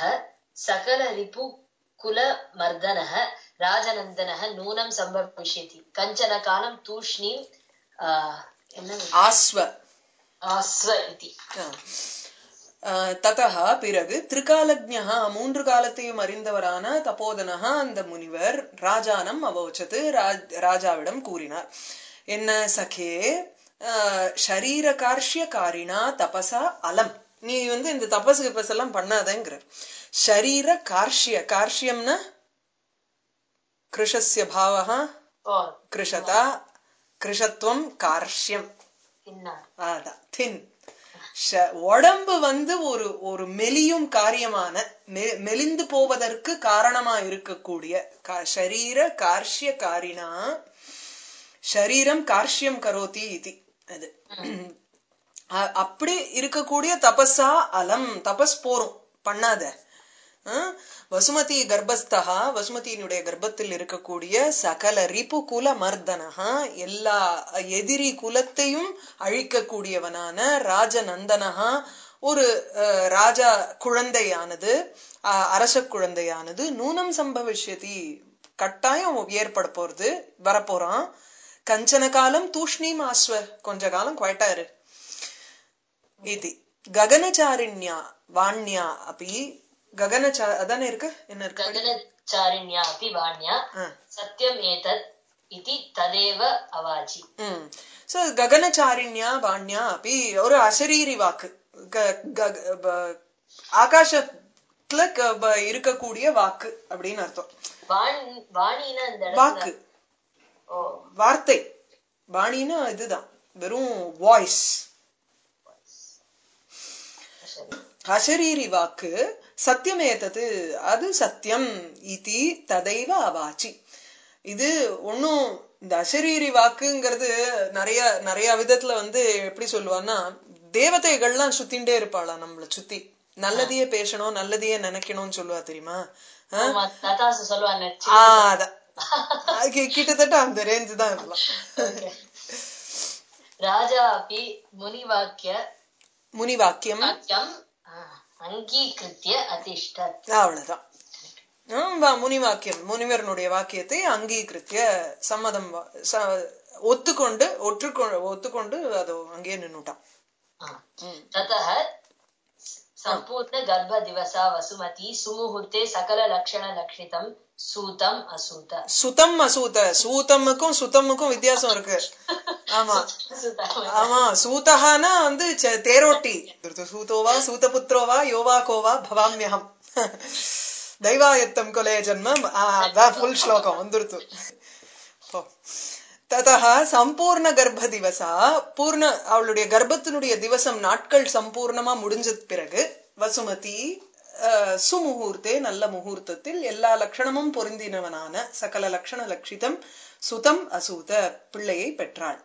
सकलरिपुकुलमर्दनः राजनन्दनः नूनं सम्भविष्यति कञ्चन कालं तूष्णीम् आ, என்னது? ஆஸ்வ आस्व इति ததா பிறகு திரிகாலஜ்ஞா மூன்று காலத்தையும் அறிந்தவரான தபோதனஹா அந்த முனிவர் ராஜானம் அவோச்சது ராஜ்- ராஜாவிடம் கூறினார் என்ன சகே ஆஹ், ஷரீர கார்ஷ்ய காரிணா தபசா அலம் நீ வந்து இந்த தபசு கிபஸ் எல்லாம் பண்ணாதங்கிற ஷரீர கார்ஷ்ய கார்ஷ்யம்னா கிருஷஸ்ய பாவகா ஓ கிருஷதா கிருஷத்வம் கார்ஷ்யம் பின்னார் அதான் தின் ஷ- உடம்பு வந்து ஒரு ஒரு மெலியும் காரியமான மெ- மெலிந்து போவதற்கு காரணமா இருக்கக்கூடிய கா- ஷரீர கார்ஷ்ய காரினா ஷரீரம் கார்ஷ்யம் கரோதி இது அது அ- அப்படி இருக்கக்கூடிய தபஸா அலம் தபஸ் போரும் பண்ணாத அஹ், வசுமதி கர்ப்பஸ்தா வசுமதியினுடைய கர்ப்பத்தில் இருக்கக்கூடிய சகல ரிபு குல மர்தனஹா எல்லா எதிரி குலத்தையும் அழிக்கக்கூடியவனான ராஜநந்தனஹா ஒரு அஹ், ராஜா குழந்தையானது அஹ், அரச குழந்தையானது நூனம் சம்பவிஷ்யதி கட்டாயம் ஏற்பட போறது வரப்போறான் கஞ்சன காலம் தூஷ்ணீம் ஆஸ்வ கொஞ்ச காலம் குவைட்டா இரு இது ககனச்சாரிண்யா வாண்யா அப்படி ககனச்சா அதானே இருக்கு என்ன இருக்கு गगनचारिण्या अपि वाण्या ஆ. सत्यम् एतत् इति तदेव अवाचि ம் சோ ககனச்சாரிண்யா வாண்யா அப்படி ஒரு அசரீரி வாக்கு க- க- ப- ஆகாசத்துல க- ப- இருக்கக்கூடிய வாக்கு அப்படின்னு அர்த்தம் வாணி வாணினா இந்த வாக்கு இடத்துல ஓ வார்த்தை வாணின்னா இதுதான் வெறும் வாய்ஸ் சரி அசரீரி வாக்கு சத்தியமேதது அது சத்தியம் இதி ததைவ அவாச்சி இது ஒன்னும் இந்த அசரீரி வாக்குங்கிறது நிறைய நிறைய விதத்துல வந்து எப்படி சொல்லுவான்னா தேவதைகள்லாம் சுத்திண்டே இருப்பாளா நம்மள சுத்தி நல்லதையே பேசணும் நல்லதையே நினைக்கணும்னு சொல்லுவா தெரியுமா ஆ? ஆமா ததாசு சொல்லுவாங்க ஆ, அதான் அது கி- கிட்டத்தட்ட அந்த ரேஞ்சு தான் இதெல்லாம் ராஜா अपि मुनिवाक्य முனி வாக்கியம் वाक्यम् आ, अङ्गीकृत्य अतिष्ठत् அவ்வளவுதான் ஆம், வா- முனி வாக்கியம் முனிவரனுடைய வாக்கியத்தை அங்கீகரித்திய சம்மதம் வா- ச- ஒத்துக்கொண்டு ஒற்றுக்கொண்டு ஒத்துக்கொண்டு அதோ அங்கேயே நின்னுட்டான் आ, ம். ततः सम्पूर्ण गर्भदिवसा वसुमती सुमुहूर्ते सकललक्षणलक्षितं सूतम् असूत சுதம் அசூத சூதமுக்கும் சுத்தமுக்கும் வித்தியாசம் இருக்கு ஆமா सूतम् ஆமா சூதஹானா வந்து ச- தேரோட்டி சூதோவா சூதபுத்திரோவா யோவா கோவா பவாமியகம் தெய்வாயத்தம் கொலே ஜன்மம் ஆ, அதான் ஃபுல் ஸ்லோகம் வந்துருத்து ஓ. ததா சம்பூர்ண கர்ப்ப திவசா பூர்ண அவளுடைய கர்ப்பத்தினுடைய திவசம் நாட்கள் சம்பூர்ணமா முடிஞ்ச பிறகு வசுமதி அஹ், சுமுகூர்த்தே நல்ல முகூர்த்தத்தில் எல்லா லட்சணமும் பொருந்தினவனான சகல லட்சண லட்சிதம் சுதம் அசூத பிள்ளையை பெற்றாள்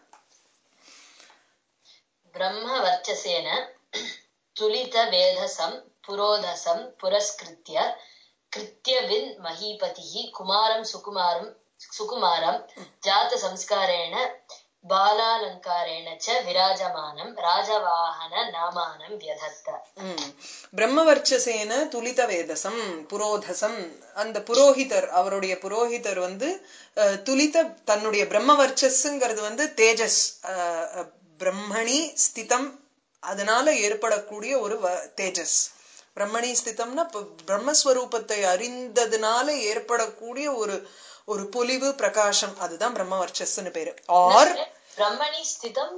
ब्रह्मवर्चसेन तुलितवेधसं पुरोधसं पुरस्कृत्य कृत्यविन् महीपतिः कुमारं सुकुमारं सुकुमारं जातसंस्कारेण बालालङ्कारेण च विराजमानं राजवाहन नामानं व्यधत्त ம். பிரம்மவர்ச்சசேன துலித வேதசம் புரோதசம் அந்த புரோஹிதர் அவருடைய புரோஹிதர் வந்து அஹ், துலித தன்னுடைய பிரம்மவர்ச்சஸ்ங்கிறது வந்து தேஜஸ் அஹ், அஹ், பிரம்மணி ஸ்திதம் அதனால ஏற்படக்கூடிய ஒரு வ- தேஜஸ் பிரம்மணி ஸ்திதம்னா இப்ப பிரம்மஸ்வரூபத்தை அறிந்ததுனால ஏற்படக்கூடிய ஒரு ஒரு பொலிவு பிரகாசம் அதுதான் பிரம்மவர்ச்சஸ்ன்னு பேரு ஆர் ब्रह्मणि स्थितं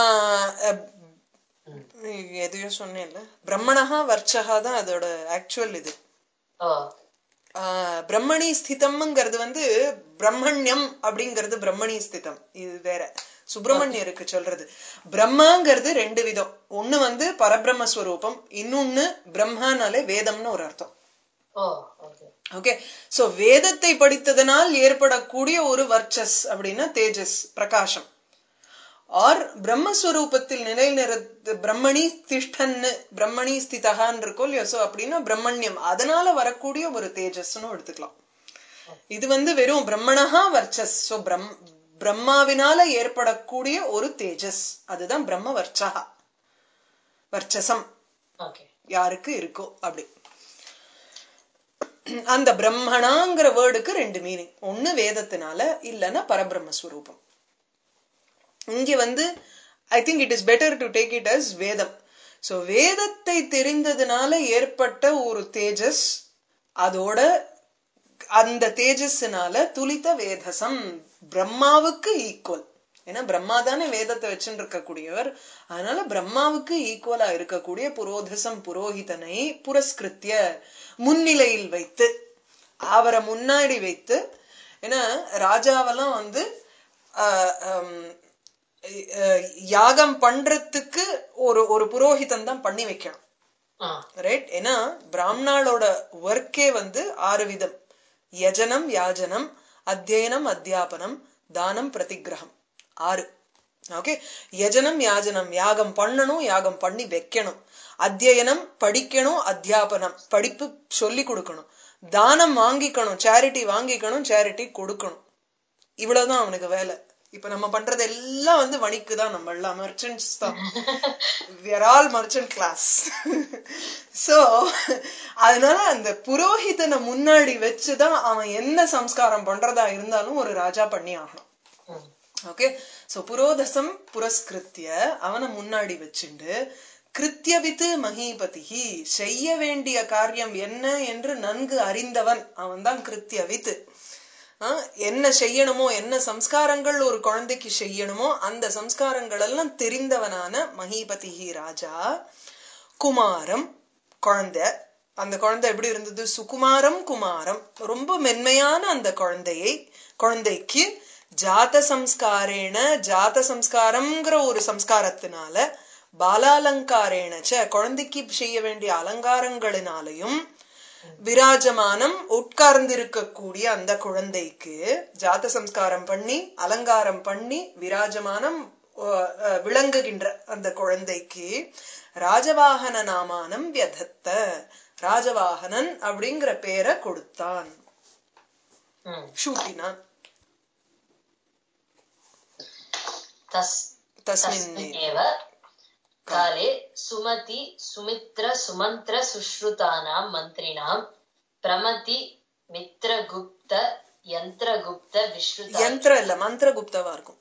எதையோ சொன்னேன்ல பிரம்மணஹா வர்ச்சகா தான் அதோட ஆக்சுவல் இது ओ ஆஹ் பிரம்மணி ஸ்திதம்ங்கிறது வந்து பிரம்மண்யம் அப்படிங்கிறது பிரம்மணி ஸ்திதம் இது வேற சுப்பிரமணியருக்கு சொல்றது பிரம்மாங்கிறது ரெண்டு விதம் ஒண்ணு வந்து பரபிரம்மஸ்வரூபம் இன்னொன்னு பிரம்மானாலே வேதம்னு ஒரு அர்த்தம் ओ ओके ஓகே சோ வேதத்தை படித்ததனால் ஏற்படக்கூடிய ஒரு வர்ச்சஸ் அப்படின்னா தேஜஸ் பிரகாசம் ஆர் பிரம்மஸ்வரூபத்தில் நிலை நிறுத்து பிரம்மணி திஷ்டன்னு பிரம்மணி ஸ்திதகான் இருக்கும் இல்லையோ சோ அப்படின்னா பிரம்மண்யம் அதனால வரக்கூடிய ஒரு தேஜஸ்னு எடுத்துக்கலாம் இது வந்து வெறும் பிரம்மணஹா வர்ச்சஸ் சோ பிரம் பிரம்மாவினால ஏற்படக்கூடிய ஒரு தேஜஸ் அதுதான் பிரம்ம வர்ச்சகா வர்ச்சசம் ओके யாருக்கு இருக்கோ அப்படி அந்த பிரம்மணாங்கிற வேர்டுக்கு ரெண்டு மீனிங் ஒண்ணு வேதத்தினால இல்லைன்னா பரபிரம்மஸ்வரூபம் இங்க வந்து I think it is better to take it as வேதம் சோ வேதத்தை தெரிந்ததுனால ஏற்பட்ட ஒரு தேஜஸ் அதோட அந்த தேஜஸ்னால துளித வேதசம் பிரம்மாவுக்கு ஈக்குவல் ஏன்னா பிரம்மா தானே வேதத்தை வச்சுட்டு இருக்கக்கூடியவர் அதனால பிரம்மாவுக்கு ஈக்குவலா இருக்கக்கூடிய புரோதசம் புரோஹிதனை புரஸ்கிருத்திய முன்னிலையில் வைத்து அவரை முன்னாடி வைத்து ஏன்னா ராஜாவெல்லாம் வந்து ஆஹ், ஹம், அஹ், யாகம் பண்றதுக்கு ஒரு ஒரு புரோஹிதன் தான் பண்ணி வைக்கணும் ஆ ரைட் ஏன்னா பிராமணாளோட ஒர்க்கே வந்து ஆறு விதம் யஜனம் யாஜனம் அத்தியனம் அத்தியாபனம் தானம் பிரதிகிரகம் ஆறு ஓகே யஜனம் யாஜனம் யாகம் பண்ணணும் யாகம் பண்ணி வைக்கணும் அத்தியனம் படிக்கணும் அத்தியாபனம் படிப்பு சொல்லி கொடுக்கணும் தானம் வாங்கிக்கணும் சேரிட்டி வாங்கிக்கணும் சேரிட்டி கொடுக்கணும் இவ்வளவுதான் அவனுக்கு வேலை இப்ப நம்ம பண்றது எல்லாம் வந்து வணிக்கு தான் நம்ம எல்லாம் மர்ச்சன்ட்ஸ் தான் we're all merchant class so அதனால அந்த புரோஹிதனை முன்னாடி வச்சுதான் அவன் என்ன சம்ஸ்காரம் பண்றதா இருந்தாலும் ஒரு ராஜா பண்ணி ஆகணும் ம். ஓகே சோ புரோதசம் புரஸ்கிருத்திய அவனை முன்னாடி வச்சுண்டு கிருத்தியவித்து மகீபதிஹி செய்ய வேண்டிய காரியம் என்ன என்று நன்கு அறிந்தவன் அவன்தான் கிருத்தியவித்து ஆ, என்ன செய்யணுமோ என்ன சம்ஸ்காரங்கள் ஒரு குழந்தைக்கு செய்யணுமோ அந்த சம்ஸ்காரங்கள் எல்லாம் தெரிந்தவனான மகீபதிஹி ராஜா குமாரம் குழந்தை அந்த குழந்தை எப்படி இருந்தது சுகுமாரம் குமாரம் ரொம்ப மென்மையான அந்த குழந்தையை குழந்தைக்கு ஜாத சம்ஸ்காரேன ஜாத சம்ஸ்காரம்ங்கிற ஒரு சம்ஸ்காரத்தினால பாலாலங்காரேன ச குழந்தைக்கு செய்ய வேண்டிய அலங்காரங்களினாலையும் விராஜமானம் உட்கார்ந்திருக்கக்கூடிய அந்த குழந்தைக்கு ஜாத சம்ஸ்காரம் பண்ணி அலங்காரம் பண்ணி விராஜமானம் அஹ், அஹ், விளங்குகின்ற அந்த குழந்தைக்கு ராஜவாகன நாமானம் வியதத்த ராஜவாகனன் அப்படிங்கிற பேரை கொடுத்தான் ம். சூட்டினான் தஸ் தஸ்மின் तस्मिन्नेव काले सुमति सुमित्र सुमन्त्र सुश्रुतानां मन्त्रिणां प्रमति मित्रगुप्त यन्त्रगुप्त विश्रुता யந்திரம் இல்ல மந்திரகுப்தவா இருக்கும்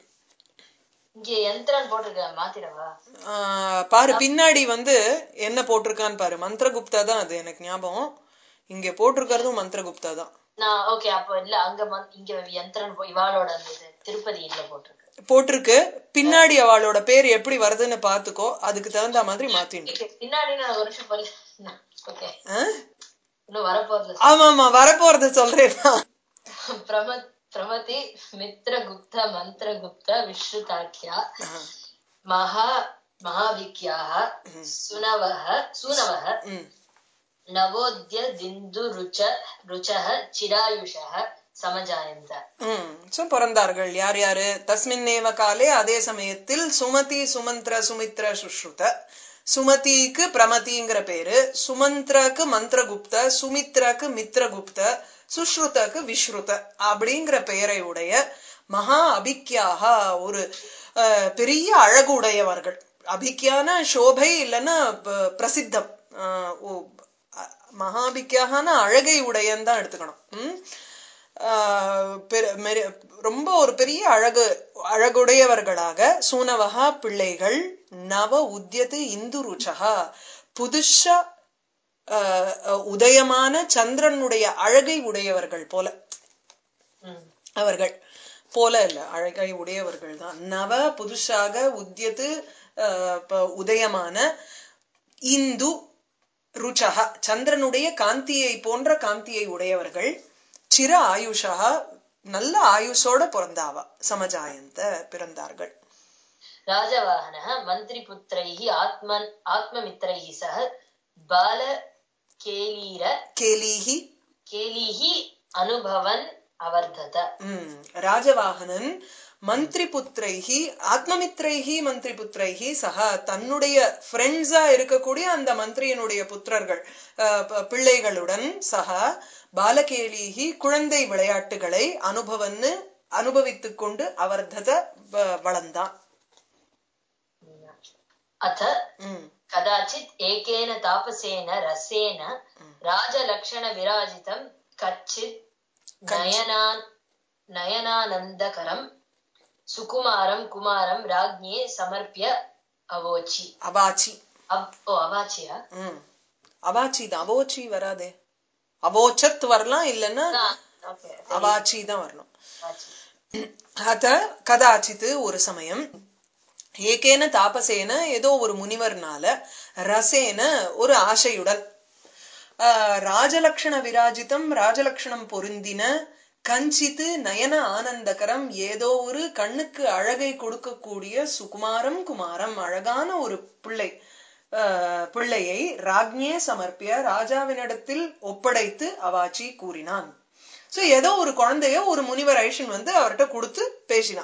இங்க யந்திரன் போட்டிருக்க மாத்திடவா ஆஹ் பாரு பின்னாடி வந்து என்ன போட்டிருக்கான்னு பாரு மந்திரகுப்தா தான் அது எனக்கு ஞாபகம் இங்க போட்டிருக்கிறதும் மந்திரகுப்தா தான் நான் ஓகே அப்போ இல்ல அங்க மந்த்- இங்க யந்திரன் போ- இவாளோட அந்த இது திருப்பதி இதுல போட்டிருக்கு போட்டிருக்கு பின்னாடி அவளோட பேர் எப்படி வருதுன்னு பாத்துக்கோ அதுக்கு தகுந்த மாதிரி மாத்திண்டு இது பின்னாடி நான் ஒரு நிமிஷம் பண்ணல ஓகே ஆஹ்? இன்னும் வரப்போறது ஆமா ஆமா வரப்போறது சொல்றேன் பிரம பிரமதி மித்ரகுப்த மந்திரகுப்த விஸ்ருதாக்கியா ஆஹ். மகா மகாவிக்யாः सुनवः सुनवः ம். नवोद्य दिन्दु रुच रुचः चिरायुषः समजायन्त ம். So, பிறந்தார்கள் யார் யாரு தஸ்மின்னேவ காலே அதே சமயத்தில் சுமதி சுமந்திர சுமித்ர சுஷ்ருத சுமதிக்கு பிரமதிங்கிற பேரு சுமந்திரக்கு மந்திரகுப்த சுமித்ரக்கு மித்ரகுப்த சுஷ்ருதக்கு விஸ்ருத அப்படிங்கிற பெயரை உடைய மகா அபிக்யாக ஒரு அஹ், பெரிய அழகு உடையவர்கள் அபிக்யான சோபை இல்லைன்னா ப- பிரசித்தம் அஹ், ஓ, அ- மகாபிக்யாகனா அழகை உடையன்னு தான் எடுத்துக்கணும் ம்? ஆஹ் பெரு- மெரு- ரொம்ப ஒரு பெரிய அழகு அழகுடையவர்களாக சூனவகா பிள்ளைகள் நவ உத்யது இந்து ருச்சகா புதுஷா ஆஹ், உதயமான சந்திரனுடைய அழகை உடையவர்கள் போல ம். அவர்கள் போல இல்ல அழகை உடையவர்கள் தான் நவ புதுசாக உத்யது ஆஹ், ப- உதயமான இந்து ருச்சக சந்திரனுடைய காந்தியை போன்ற காந்தியை உடையவர்கள் சிர ஆயுஷா நல்ல ஆயுஷோட பிறந்தாவா சமஜாயந்த பிறந்தார்கள் राजवाहनः मन्त्रिपुत्रैः आत्मन् आत्ममित्रैः सह बालकेलीर கேலீஹி केलीः अनुभवन् अवर्धत ம், ராஜவாகனன் மந்திரி புத்திரைஹி ஆத்மமித்ரைஹி மந்திரி புத்திரைஹி சக தன்னுடைய ஃப்ரெண்ட்ஸா இருக்கக்கூடிய அந்த மந்திரியனுடைய புத்திரர்கள் அஹ், ப- பிள்ளைகளுடன் சக பாலகேலீஹி குழந்தை விளையாட்டுகளை அனுபவன்னு அனுபவித்துக் கொண்டு அவர்தத வ- வளர்ந்தான் अथ ம் कदाचित् एकेन तापसेन रसेन राजलक्षणविराजितं कच्चित् नयनान् नयनानन्दकरं सुकुमारं कुमारं राज्ञे समर्प्य अवोचि அவாச்சி अव ओ अवाचिया ம் அவாச்சி தான் அவோச்சி வராதே அவோச்சத் வரலாம் இல்லைன்னா ओके அவாச்சி தான் வரணும் अवाचि அத கதாச்சித்து ஒரு சமயம் ஏகேன தாபசேன ஏதோ ஒரு முனிவர்னால ரசேன ஒரு ஆசையுடன் ஆஹ், ராஜலக்ஷண விராஜிதம் ராஜலக்ஷணம் பொருந்தின கஞ்சித்து நயன ஆனந்தகரம் ஏதோ ஒரு கண்ணுக்கு அழகை கொடுக்கக்கூடிய சுகுமாரம் குமாரம் அழகான ஒரு பிள்ளை ஆஹ், பிள்ளையை ராஜ்ஞே சமர்ப்பிய ராஜாவினிடத்தில் ஒப்படைத்து அவாச்சி கூறினான் சோ ஏதோ ஒரு குழந்தைய ஒரு முனிவர் ஐஷன் வந்து அவர்கிட்ட கொடுத்து பேசினான்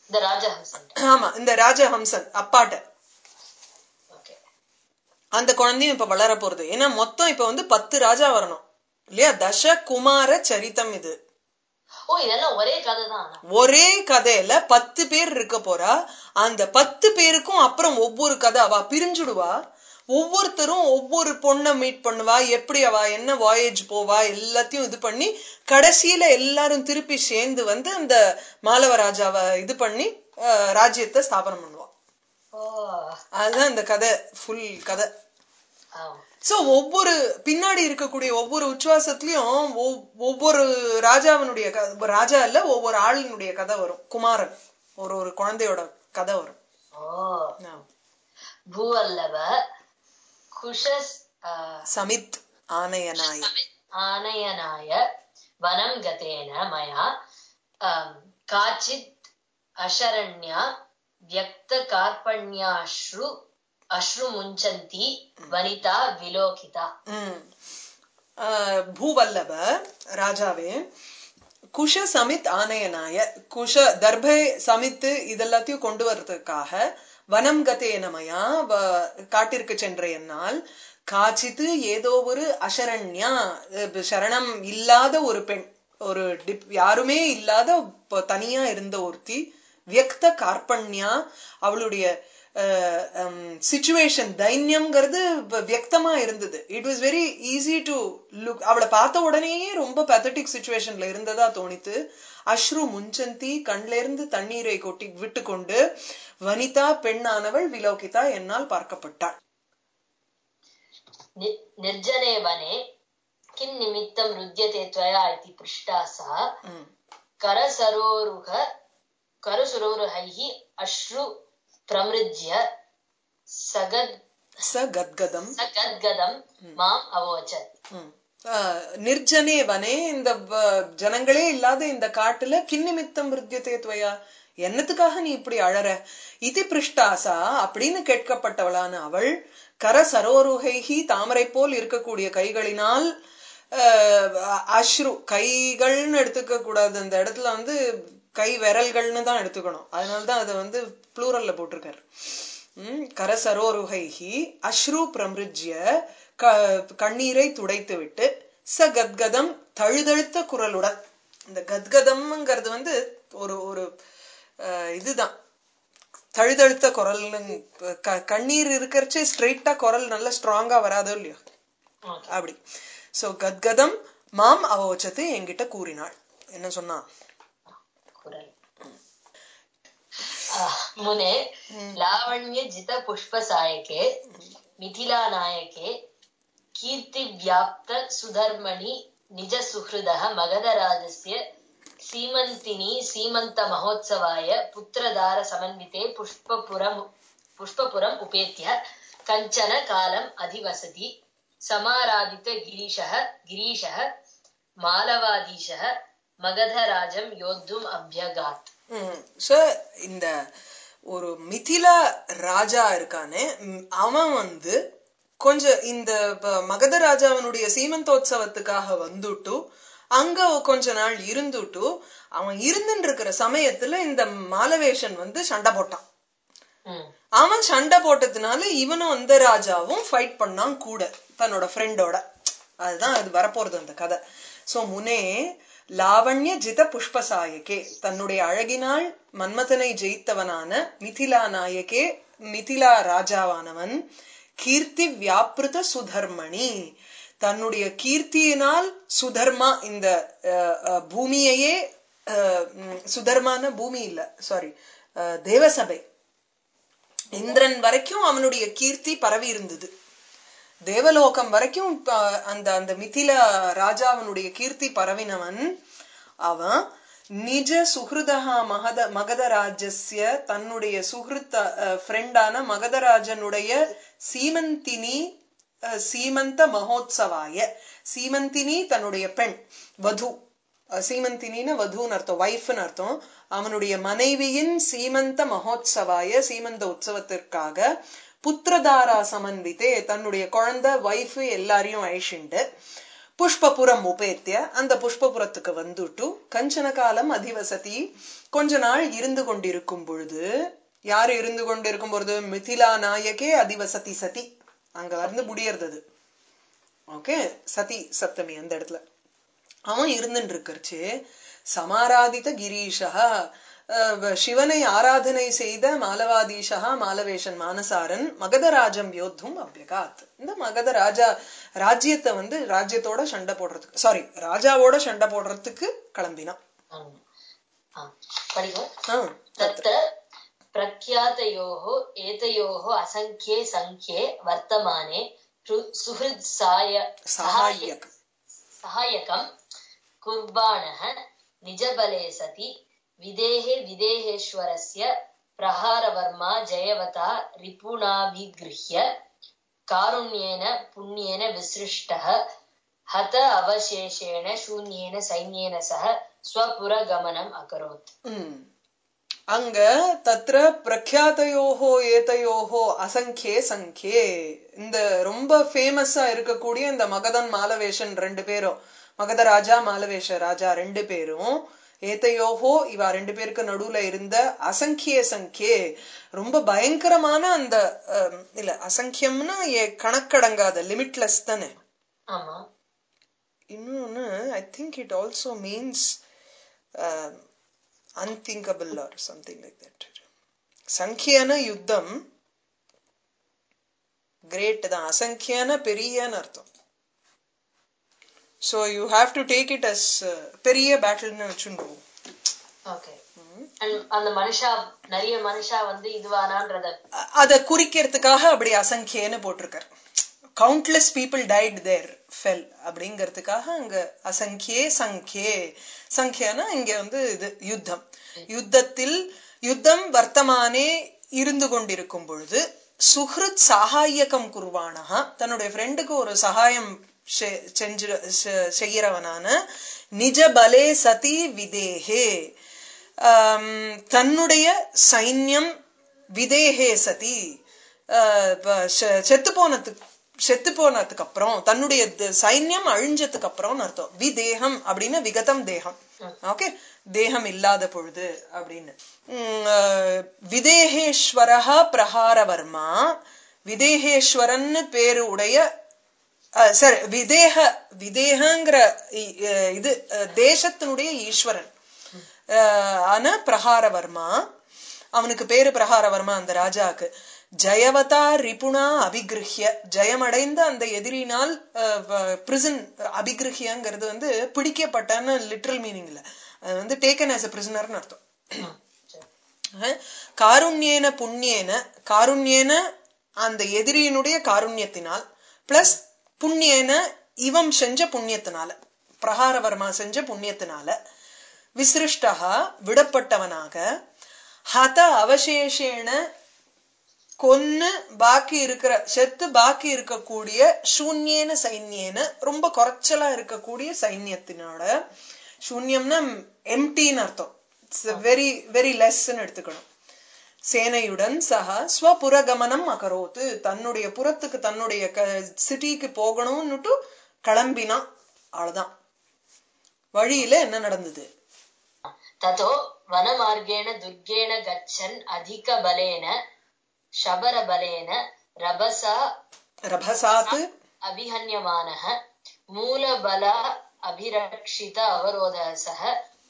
இந்த ராஜஹம்சன் ஆமா இந்த ராஜஹம்சன் அப்பாட்ட ஓகே அந்த குழந்தையும் இப்ப வளர போறது ஏன்னா மொத்தம் இப்ப வந்து பத்து ராஜா வரணும் இல்லையா தச குமார சரித்தம் இது ஓ இதெல்லாம் ஒரே கதை தான் ஆனா ஒரே கதையில பத்து பேர் இருக்க போறா அந்த பத்து பேருக்கும் அப்புறம் ஒவ்வொரு கதை அவ பிரிஞ்சுடுவா ஒவ்வொருத்தரும் ஒவ்வொரு பொண்ணை மீட் பண்ணுவா எப்படி அவ என்ன வாயேஜ் போவா எல்லாத்தையும் இது பண்ணி கடைசியில எல்லாரும் திருப்பி சேர்ந்து வந்து அந்த மாலவ ராஜாவை இது பண்ணி அஹ், ராஜ்யத்தை ஸ்தாபனம் பண்ணுவா ஓ அதுதான் இந்த கதை ஃபுல் கதை ஆமா சோ ஒவ்வொரு பின்னாடி இருக்கக்கூடிய ஒவ்வொரு உச்சுவாசத்திலயும் ஒவ்- ஒவ்வொரு ராஜாவினுடைய க- ராஜா இல்ல ஒவ்வொரு ஆளினுடைய கதை வரும் குமாரன் ஒரு ஒரு குழந்தையோட கதை வரும் ஓ ஆ. பூவல்லவ குஷஸ் ஆ, சமித் ஆனயனாய आनयनाय वनं गतेन मया अम्, काचित् अशरण्या व्यक्तकार्पण्याश्रु अश्रुमुञ्चन्ती वनिता विलोकिता ம். ஆ, பூவல்லப ராஜாவே குஷ சமித் ஆனயனாய குஷ தர்பை சமித்து இதெல்லாத்தையும் கொண்டு வர்றதுக்காக வனம் கதேனமயா வ- காட்டிற்கு சென்ற என்னால் காச்சித்து ஏதோ ஒரு அசரண்யா அஹ் சரணம் இல்லாத ஒரு பெண் ஒரு டிப் யாருமே இல்லாத ப- தனியா இருந்த ஒருத்தி வியக்த கார்பண்யா அவளுடைய சுச்சுவேஷன் தைன்யம்ங்கிறது வ- வியக்தமா இருந்தது it was very easy to look அவளை பார்த்த உடனேயே ரொம்ப பெத்தட்டிக் சுச்சுவேஷன்ல இருந்ததா தோணித்து அஸ்ரு முஞ்சந்தி கண்ல இருந்து தண்ணீரை கொட்டி விட்டு கொண்டு வனிதா பெண்ணானவள் விலோகிதா என்னால் பார்க்கப்பட்டாள் नि- निर्जने वने किं निमित्तं रुद्यते त्वया इति पृष्टा सा ம். करसरोरुह करसरोरुहैः अश्रु प्रमृज्य सगद् ச கத்கதம் सगद्गदं माम् अवोचत् ம். ஆ, நிர்ஜனே வனே இந்த வ- ஜனங்களே இல்லாத இந்த காட்டுல கிண்ணிமித்தம் விருத்தியதே துவயா என்னத்துக்காக நீ இப்படி அழற இதி பிருஷ்டாசா அப்படின்னு கேட்கப்பட்டவளான அவள் கர சரோருகைகி தாமரை போல் இருக்கக்கூடிய கைகளினால் ஆஹ், அஸ்ரு கைகள்னு எடுத்துக்க கூடாது அந்த இடத்துல வந்து கை விரல்கள்னு தான் எடுத்துக்கணும் அதனாலதான் அதை வந்து ப்ளூரல்ல போட்டிருக்காரு ம், கரசரோருகைஹி அஸ்ரு பிரமிருஜ்ய க- கண்ணீரை துடைத்து விட்டு ச கத்கதம் தழுதழுத்த குரலுடன் இந்த கத்கதம்ங்கிறது வந்து ஒரு ஒரு அஹ், இதுதான் தழுதழுத்த குரல் கண்ணீர் இருக்கிறச்சே ஸ்ட்ரெயிட்டா குரல் நல்ல ஸ்ட்ராங்கா வராதோ இல்லையோ அப்படி சோ கத்கதம் மாம் அவச்சத்து என்கிட்ட கூறினாள் என்ன சொன்னா कुरल् मुने लावण्य जित पुष्पसायके मिथिलानायके कीर्तिव्याप्त सुधर्मणि निज सुहृदः मगधराजस्य सीमन्तिनी सीमन्तमहोत्सवाय पुत्रदार समन्विते पुष्पपुरम् पुष्पपुरम् उपेत्य कञ्चन कालम् अधिवसति समाराधित गिरीशः गिरीशः मालवाधीशः मगधराजं योद्धुम् अभ्यगात् சோ இந்த ஒரு மிதிலா ராஜா இருக்கானே ம், அவன் வந்து கொஞ்சம் இந்த ப- மகத ராஜாவினுடைய சீமந்தோத்சவத்துக்காக வந்துட்டு அங்க கொஞ்ச நாள் இருந்துட்டு அவன் இருந்துட்டு இருக்கிற சமயத்துல இந்த மாலவேஷன் வந்து சண்டை போட்டான் ம். அவன் சண்டை போட்டதுனால இவனும் அந்த ராஜாவும் ஃபைட் பண்ணான் கூட தன்னோட ஃப்ரெண்டோட அதுதான் அது வரப்போறது அந்த கதை சோ முனே லாவண்ய ஜித புஷ்பசாயகே தன்னுடைய அழகினால் மன்மதனை ஜெயித்தவனான மிதிலா நாயகே மிதிலா ராஜாவானவன் கீர்த்தி வியாபிருத சுதர்மணி தன்னுடைய கீர்த்தியினால் சுதர்மா இந்த அஹ், அஹ், பூமியையே அஹ், ம், சுதர்மான பூமி இல்ல சாரி தேவசபை இந்திரன் வரைக்கும் அவனுடைய கீர்த்தி பரவி இருந்தது தேவலோகம் வரைக்கும் ப- அந்த அந்த மிதில ராஜாவனுடைய கீர்த்தி பரவினவன் அவன் நிஜ சுஹிருதா மகத மகதராஜஸ்ய தன்னுடைய சுஹிருத்த ஃப்ரெண்டான மகதராஜனுடைய சீமந்தினி அஹ், சீமந்த மகோத்சவாய சீமந்தினி தன்னுடைய பெண் வது அஹ், சீமந்தினின்னு வதுன்னு அர்த்தம் ஒய்ஃப்னு அர்த்தம் அவனுடைய மனைவியின் சீமந்த மகோத்சவாய சீமந்த உற்சவத்திற்காக புத்திரதாரா சமன்வித்தே தன்னுடைய குழந்தை ஒய்ஃப் எல்லாரையும் அழிச்சுண்டு புஷ்பபுரம் உபேத்திய அந்த புஷ்பபுரத்துக்கு வந்துட்டு கஞ்சன காலம் அதிவசதி கொஞ்ச நாள் இருந்து கொண்டிருக்கும் பொழுது யாரு இருந்து கொண்டிருக்கும் பொழுது மிதிலா நாயகே அதிவசதி சதி அங்க வந்து முடியறது ஓகே சதி சப்தமி அந்த இடத்துல அவன் இருந்துட்டு இருக்கறச்சு சமாராதித கிரீஷா அஹ், சிவனை ஆராதனை செய்த மாலவாதீஷா மாலவேஷன் மானசாரன் மகதராஜம் யோத்தும் அபியகாத் இந்த மகத ராஜா ராஜ்யத்தை வந்து ராஜ்யத்தோட சண்டை போடுறதுக்கு சாரி ராஜாவோட சண்டை போடுறதுக்கு கிளம்பினான் ஆமா. ஆ, படிங்க ஆ, तत्र प्रख्यातयोः एतयोः असङ्ख्ये सङ्ख्ये वर्तमाने सु- सुहृत्साय சகாயக் सहायकम् कुर्बाणः निजबले सति विदेहे विदेहेश्वरस्य प्रहारवर्मा जयवता रिपुणाभिगृह्य कारुण्येन पुण्येन विसृष्टः हत अवशेषेण शून्येन सैन्येन सह स्वपुरगमनम् अकरोत् ம். அங்க தத்ர பிரக்யாத்தையோஹோ ஏதையோஹோ அசங்கியே சங்கே இந்த ரொம்ப ஃபேமஸா இருக்கக்கூடிய இந்த மகதன் மாலவேஷன் ரெண்டு பேரும் மகத ராஜா மாலவேஷ ராஜா ரெண்டு பேரும் ஏதையோஹோ இவா ரெண்டு பேருக்கு நடுவுல இருந்த அசங்கிய சங்கே ரொம்ப பயங்கரமான அந்த அஹ், இல்ல அசங்கியம்னா எ- கணக்கடங்காத லிமிட்லெஸ் தானே ஆமா இன்னொன்னு I think it also means unthinkable or something like that சங்கியான யுத்தம் கிரேட் தான் அசங்கியான பெரியன்னு அர்த்தம் so you have to take it as பெரிய பேட்டில்னு வச்சுருவோம் ஓகே அந்த மனுஷா நிறைய மனுஷா வந்து இதுவானான்றத அதை குறிக்கிறதுக்காக அப்படி அசங்கியன்னு போட்டிருக்கார் countless people died there fell அப்படிங்கிறதுக்காக அங்க அசங்கியே சங்கே சங்கியானா இங்க வந்து இது யுத்தம் யுத்தத்தில் யுத்தம் வர்த்தமானே இருந்து கொண்டிருக்கும் பொழுது சுஹ்ருத் சகாயகம் குர்வானஹா தன்னுடைய ஃப்ரெண்டுக்கு ஒரு சகாயம் செ- செஞ்சு செ- செய்யறவனான நிஜ பலே சதி விதேஹே ஆம், தன்னுடைய சைன்யம் விதேஹே சதி ஆஹ் ப- செ- செத்து போனதுக்கு செத்து போனதுக்கு அப்புறம் தன்னுடைய த- சைன்யம் அழிஞ்சதுக்கு அப்புறம் அர்த்தம் விதேகம் அப்படின்னு விகதம் தேகம் ஓகே தேகம் இல்லாத பொழுது அப்படின்னு உம், ஆஹ், விதேகேஸ்வரஹா பிரஹாரவர்மா விதேகேஸ்வரன்னு பேரு உடைய அஹ் சரி விதேக விதேகங்கிற இ- அஹ் இது அஹ் தேசத்தினுடைய ஈஸ்வரன் அஹ் ஆன பிரகாரவர்மா அவனுக்கு பேரு பிரகாரவர்மா அந்த ராஜாக்கு ஜெயவதா ரிபுணா அபிகிருஹ்ய ஜெயமடைந்த அந்த எதிரினால் பிரிசன் அபிகிருஹ்யங்கிறது வந்து பிடிக்கப்பட்டன்னு லிட்ரல் மீனிங்ல அது வந்து டேக்கன் ஆஸ் அ பிரிசனர்னு அர்த்தம் ம், சரி. அஹ் காருண்யேன புண்ணியேன காருண்யேன அந்த எதிரியினுடைய காருண்யத்தினால் பிளஸ் புண்ணியேன இவம் செஞ்ச புண்ணியத்தினால பிரகாரவர்மா செஞ்ச புண்ணியத்தினால விசிருஷ்டா விடப்பட்டவனாக ஹத அவசேஷேன கொன்னு பாக்கி இருக்கிற செத்து பாக்கி இருக்கக்கூடிய சூன்யேன சைன்யேன ரொம்ப குறைச்சலா இருக்கக்கூடிய சைன்யத்தினோட சூன்யம்னா எம்டின்னு அர்த்தம் வெரி வெரி லெஸ்ன்னு எடுத்துக்கணும் சேனையுடன் சக ஸ்வபுரகமனம் அகரோத்து தன்னுடைய புறத்துக்கு தன்னுடைய சிட்டிக்கு போகணும்னுட்டு கிளம்பினான் அவ்வளவுதான் வழியில என்ன நடந்தது ततो वनमार्गेण दुर्गेण गच्छन् अधिकबलेन शबरबलेन रभसा ரபசாத்து अभिहन्यमानः मूलबल अभिरक्षित अवरोधः सः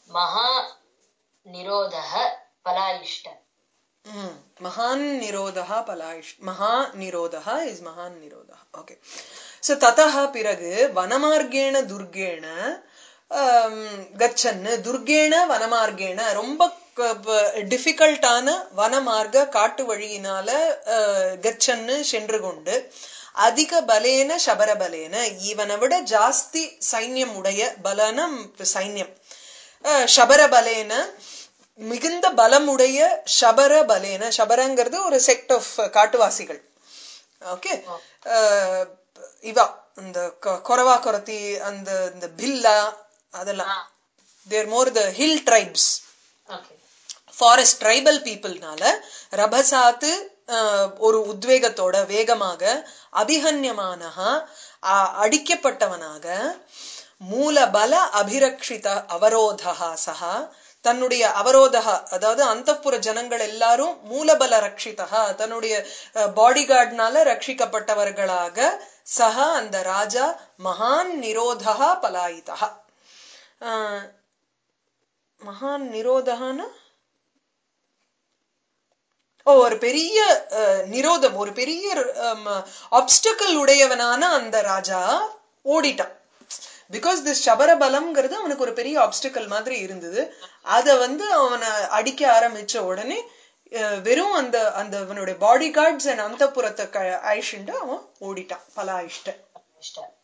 महानिरोधः पलायिष्ट ம். மகான் நிரோதா பலாயிஷ் மகா நிரோதா இஸ் மகான் நிரோதா ஓகே சோ ததः பிறகு வனமார்கேண துர்கேண ஆம், கச்சன்னு துர்கேண வனமார்கேண ரொம்ப டிஃபிகல்ட்டான வனமார்க்க காட்டு வழியினால அஹ், கச்சன்னு சென்று கொண்டு அதிக பலேன சபரபலேன இவனை விட ஜாஸ்தி சைன்யம் உடைய பலன சைன்யம் அஹ், சபரபலேன மிகுந்த பலமுடைய சபர பலேன சபரங்கிறது ஒரு செக்ட் ஆஃப் காட்டுவாசிகள் ஓகே இவா இந்த கொ- கொரவா கொரத்தி அந்த இந்த பில்லா அதெல்லாம் there more the hill tribes okay forest tribal பீப்புள்னால ரபசாத்து அஹ், ஒரு உத்வேகத்தோட வேகமாக அபிஹன்யமானஹா அ- அடிக்கப்பட்டவனாக மூலபல அபிரக்ஷித அவரோதா சஹா தன்னுடைய அவரோதா அதாவது அந்தப்புற ஜனங்கள் எல்லாரும் மூலபல ரக்ஷிதா தன்னுடைய பாடி கார்ட்னால ரட்சிக்கப்பட்டவர்களாக சஹா அந்த ராஜா மகான் நிரோதா பலாயிதா அஹ், மகான் நிரோதகான ஓ ஒரு பெரிய அஹ், நிரோதம் ஒரு பெரிய ஆப்ஸ்டக்கல் உடையவனான அந்த ராஜா ஓடிட்டான் பிகாஸ் திஸ் சபரபலம்ங்கிறது அவனுக்கு ஒரு பெரிய ஆப்ஸ்டக்கல் மாதிரி இருந்தது அத வந்து அவனை அடிக்க ஆரம்பிச்ச உடனே அஹ், வெறும் அந்த அந்த அவனுடைய பாடி கார்ட்ஸ் அண்ட் அந்த புறத்தை அழிச்சுட்டு அவன் ஓடிட்டான் பல அழிச்சிட்ட இஷ்டம்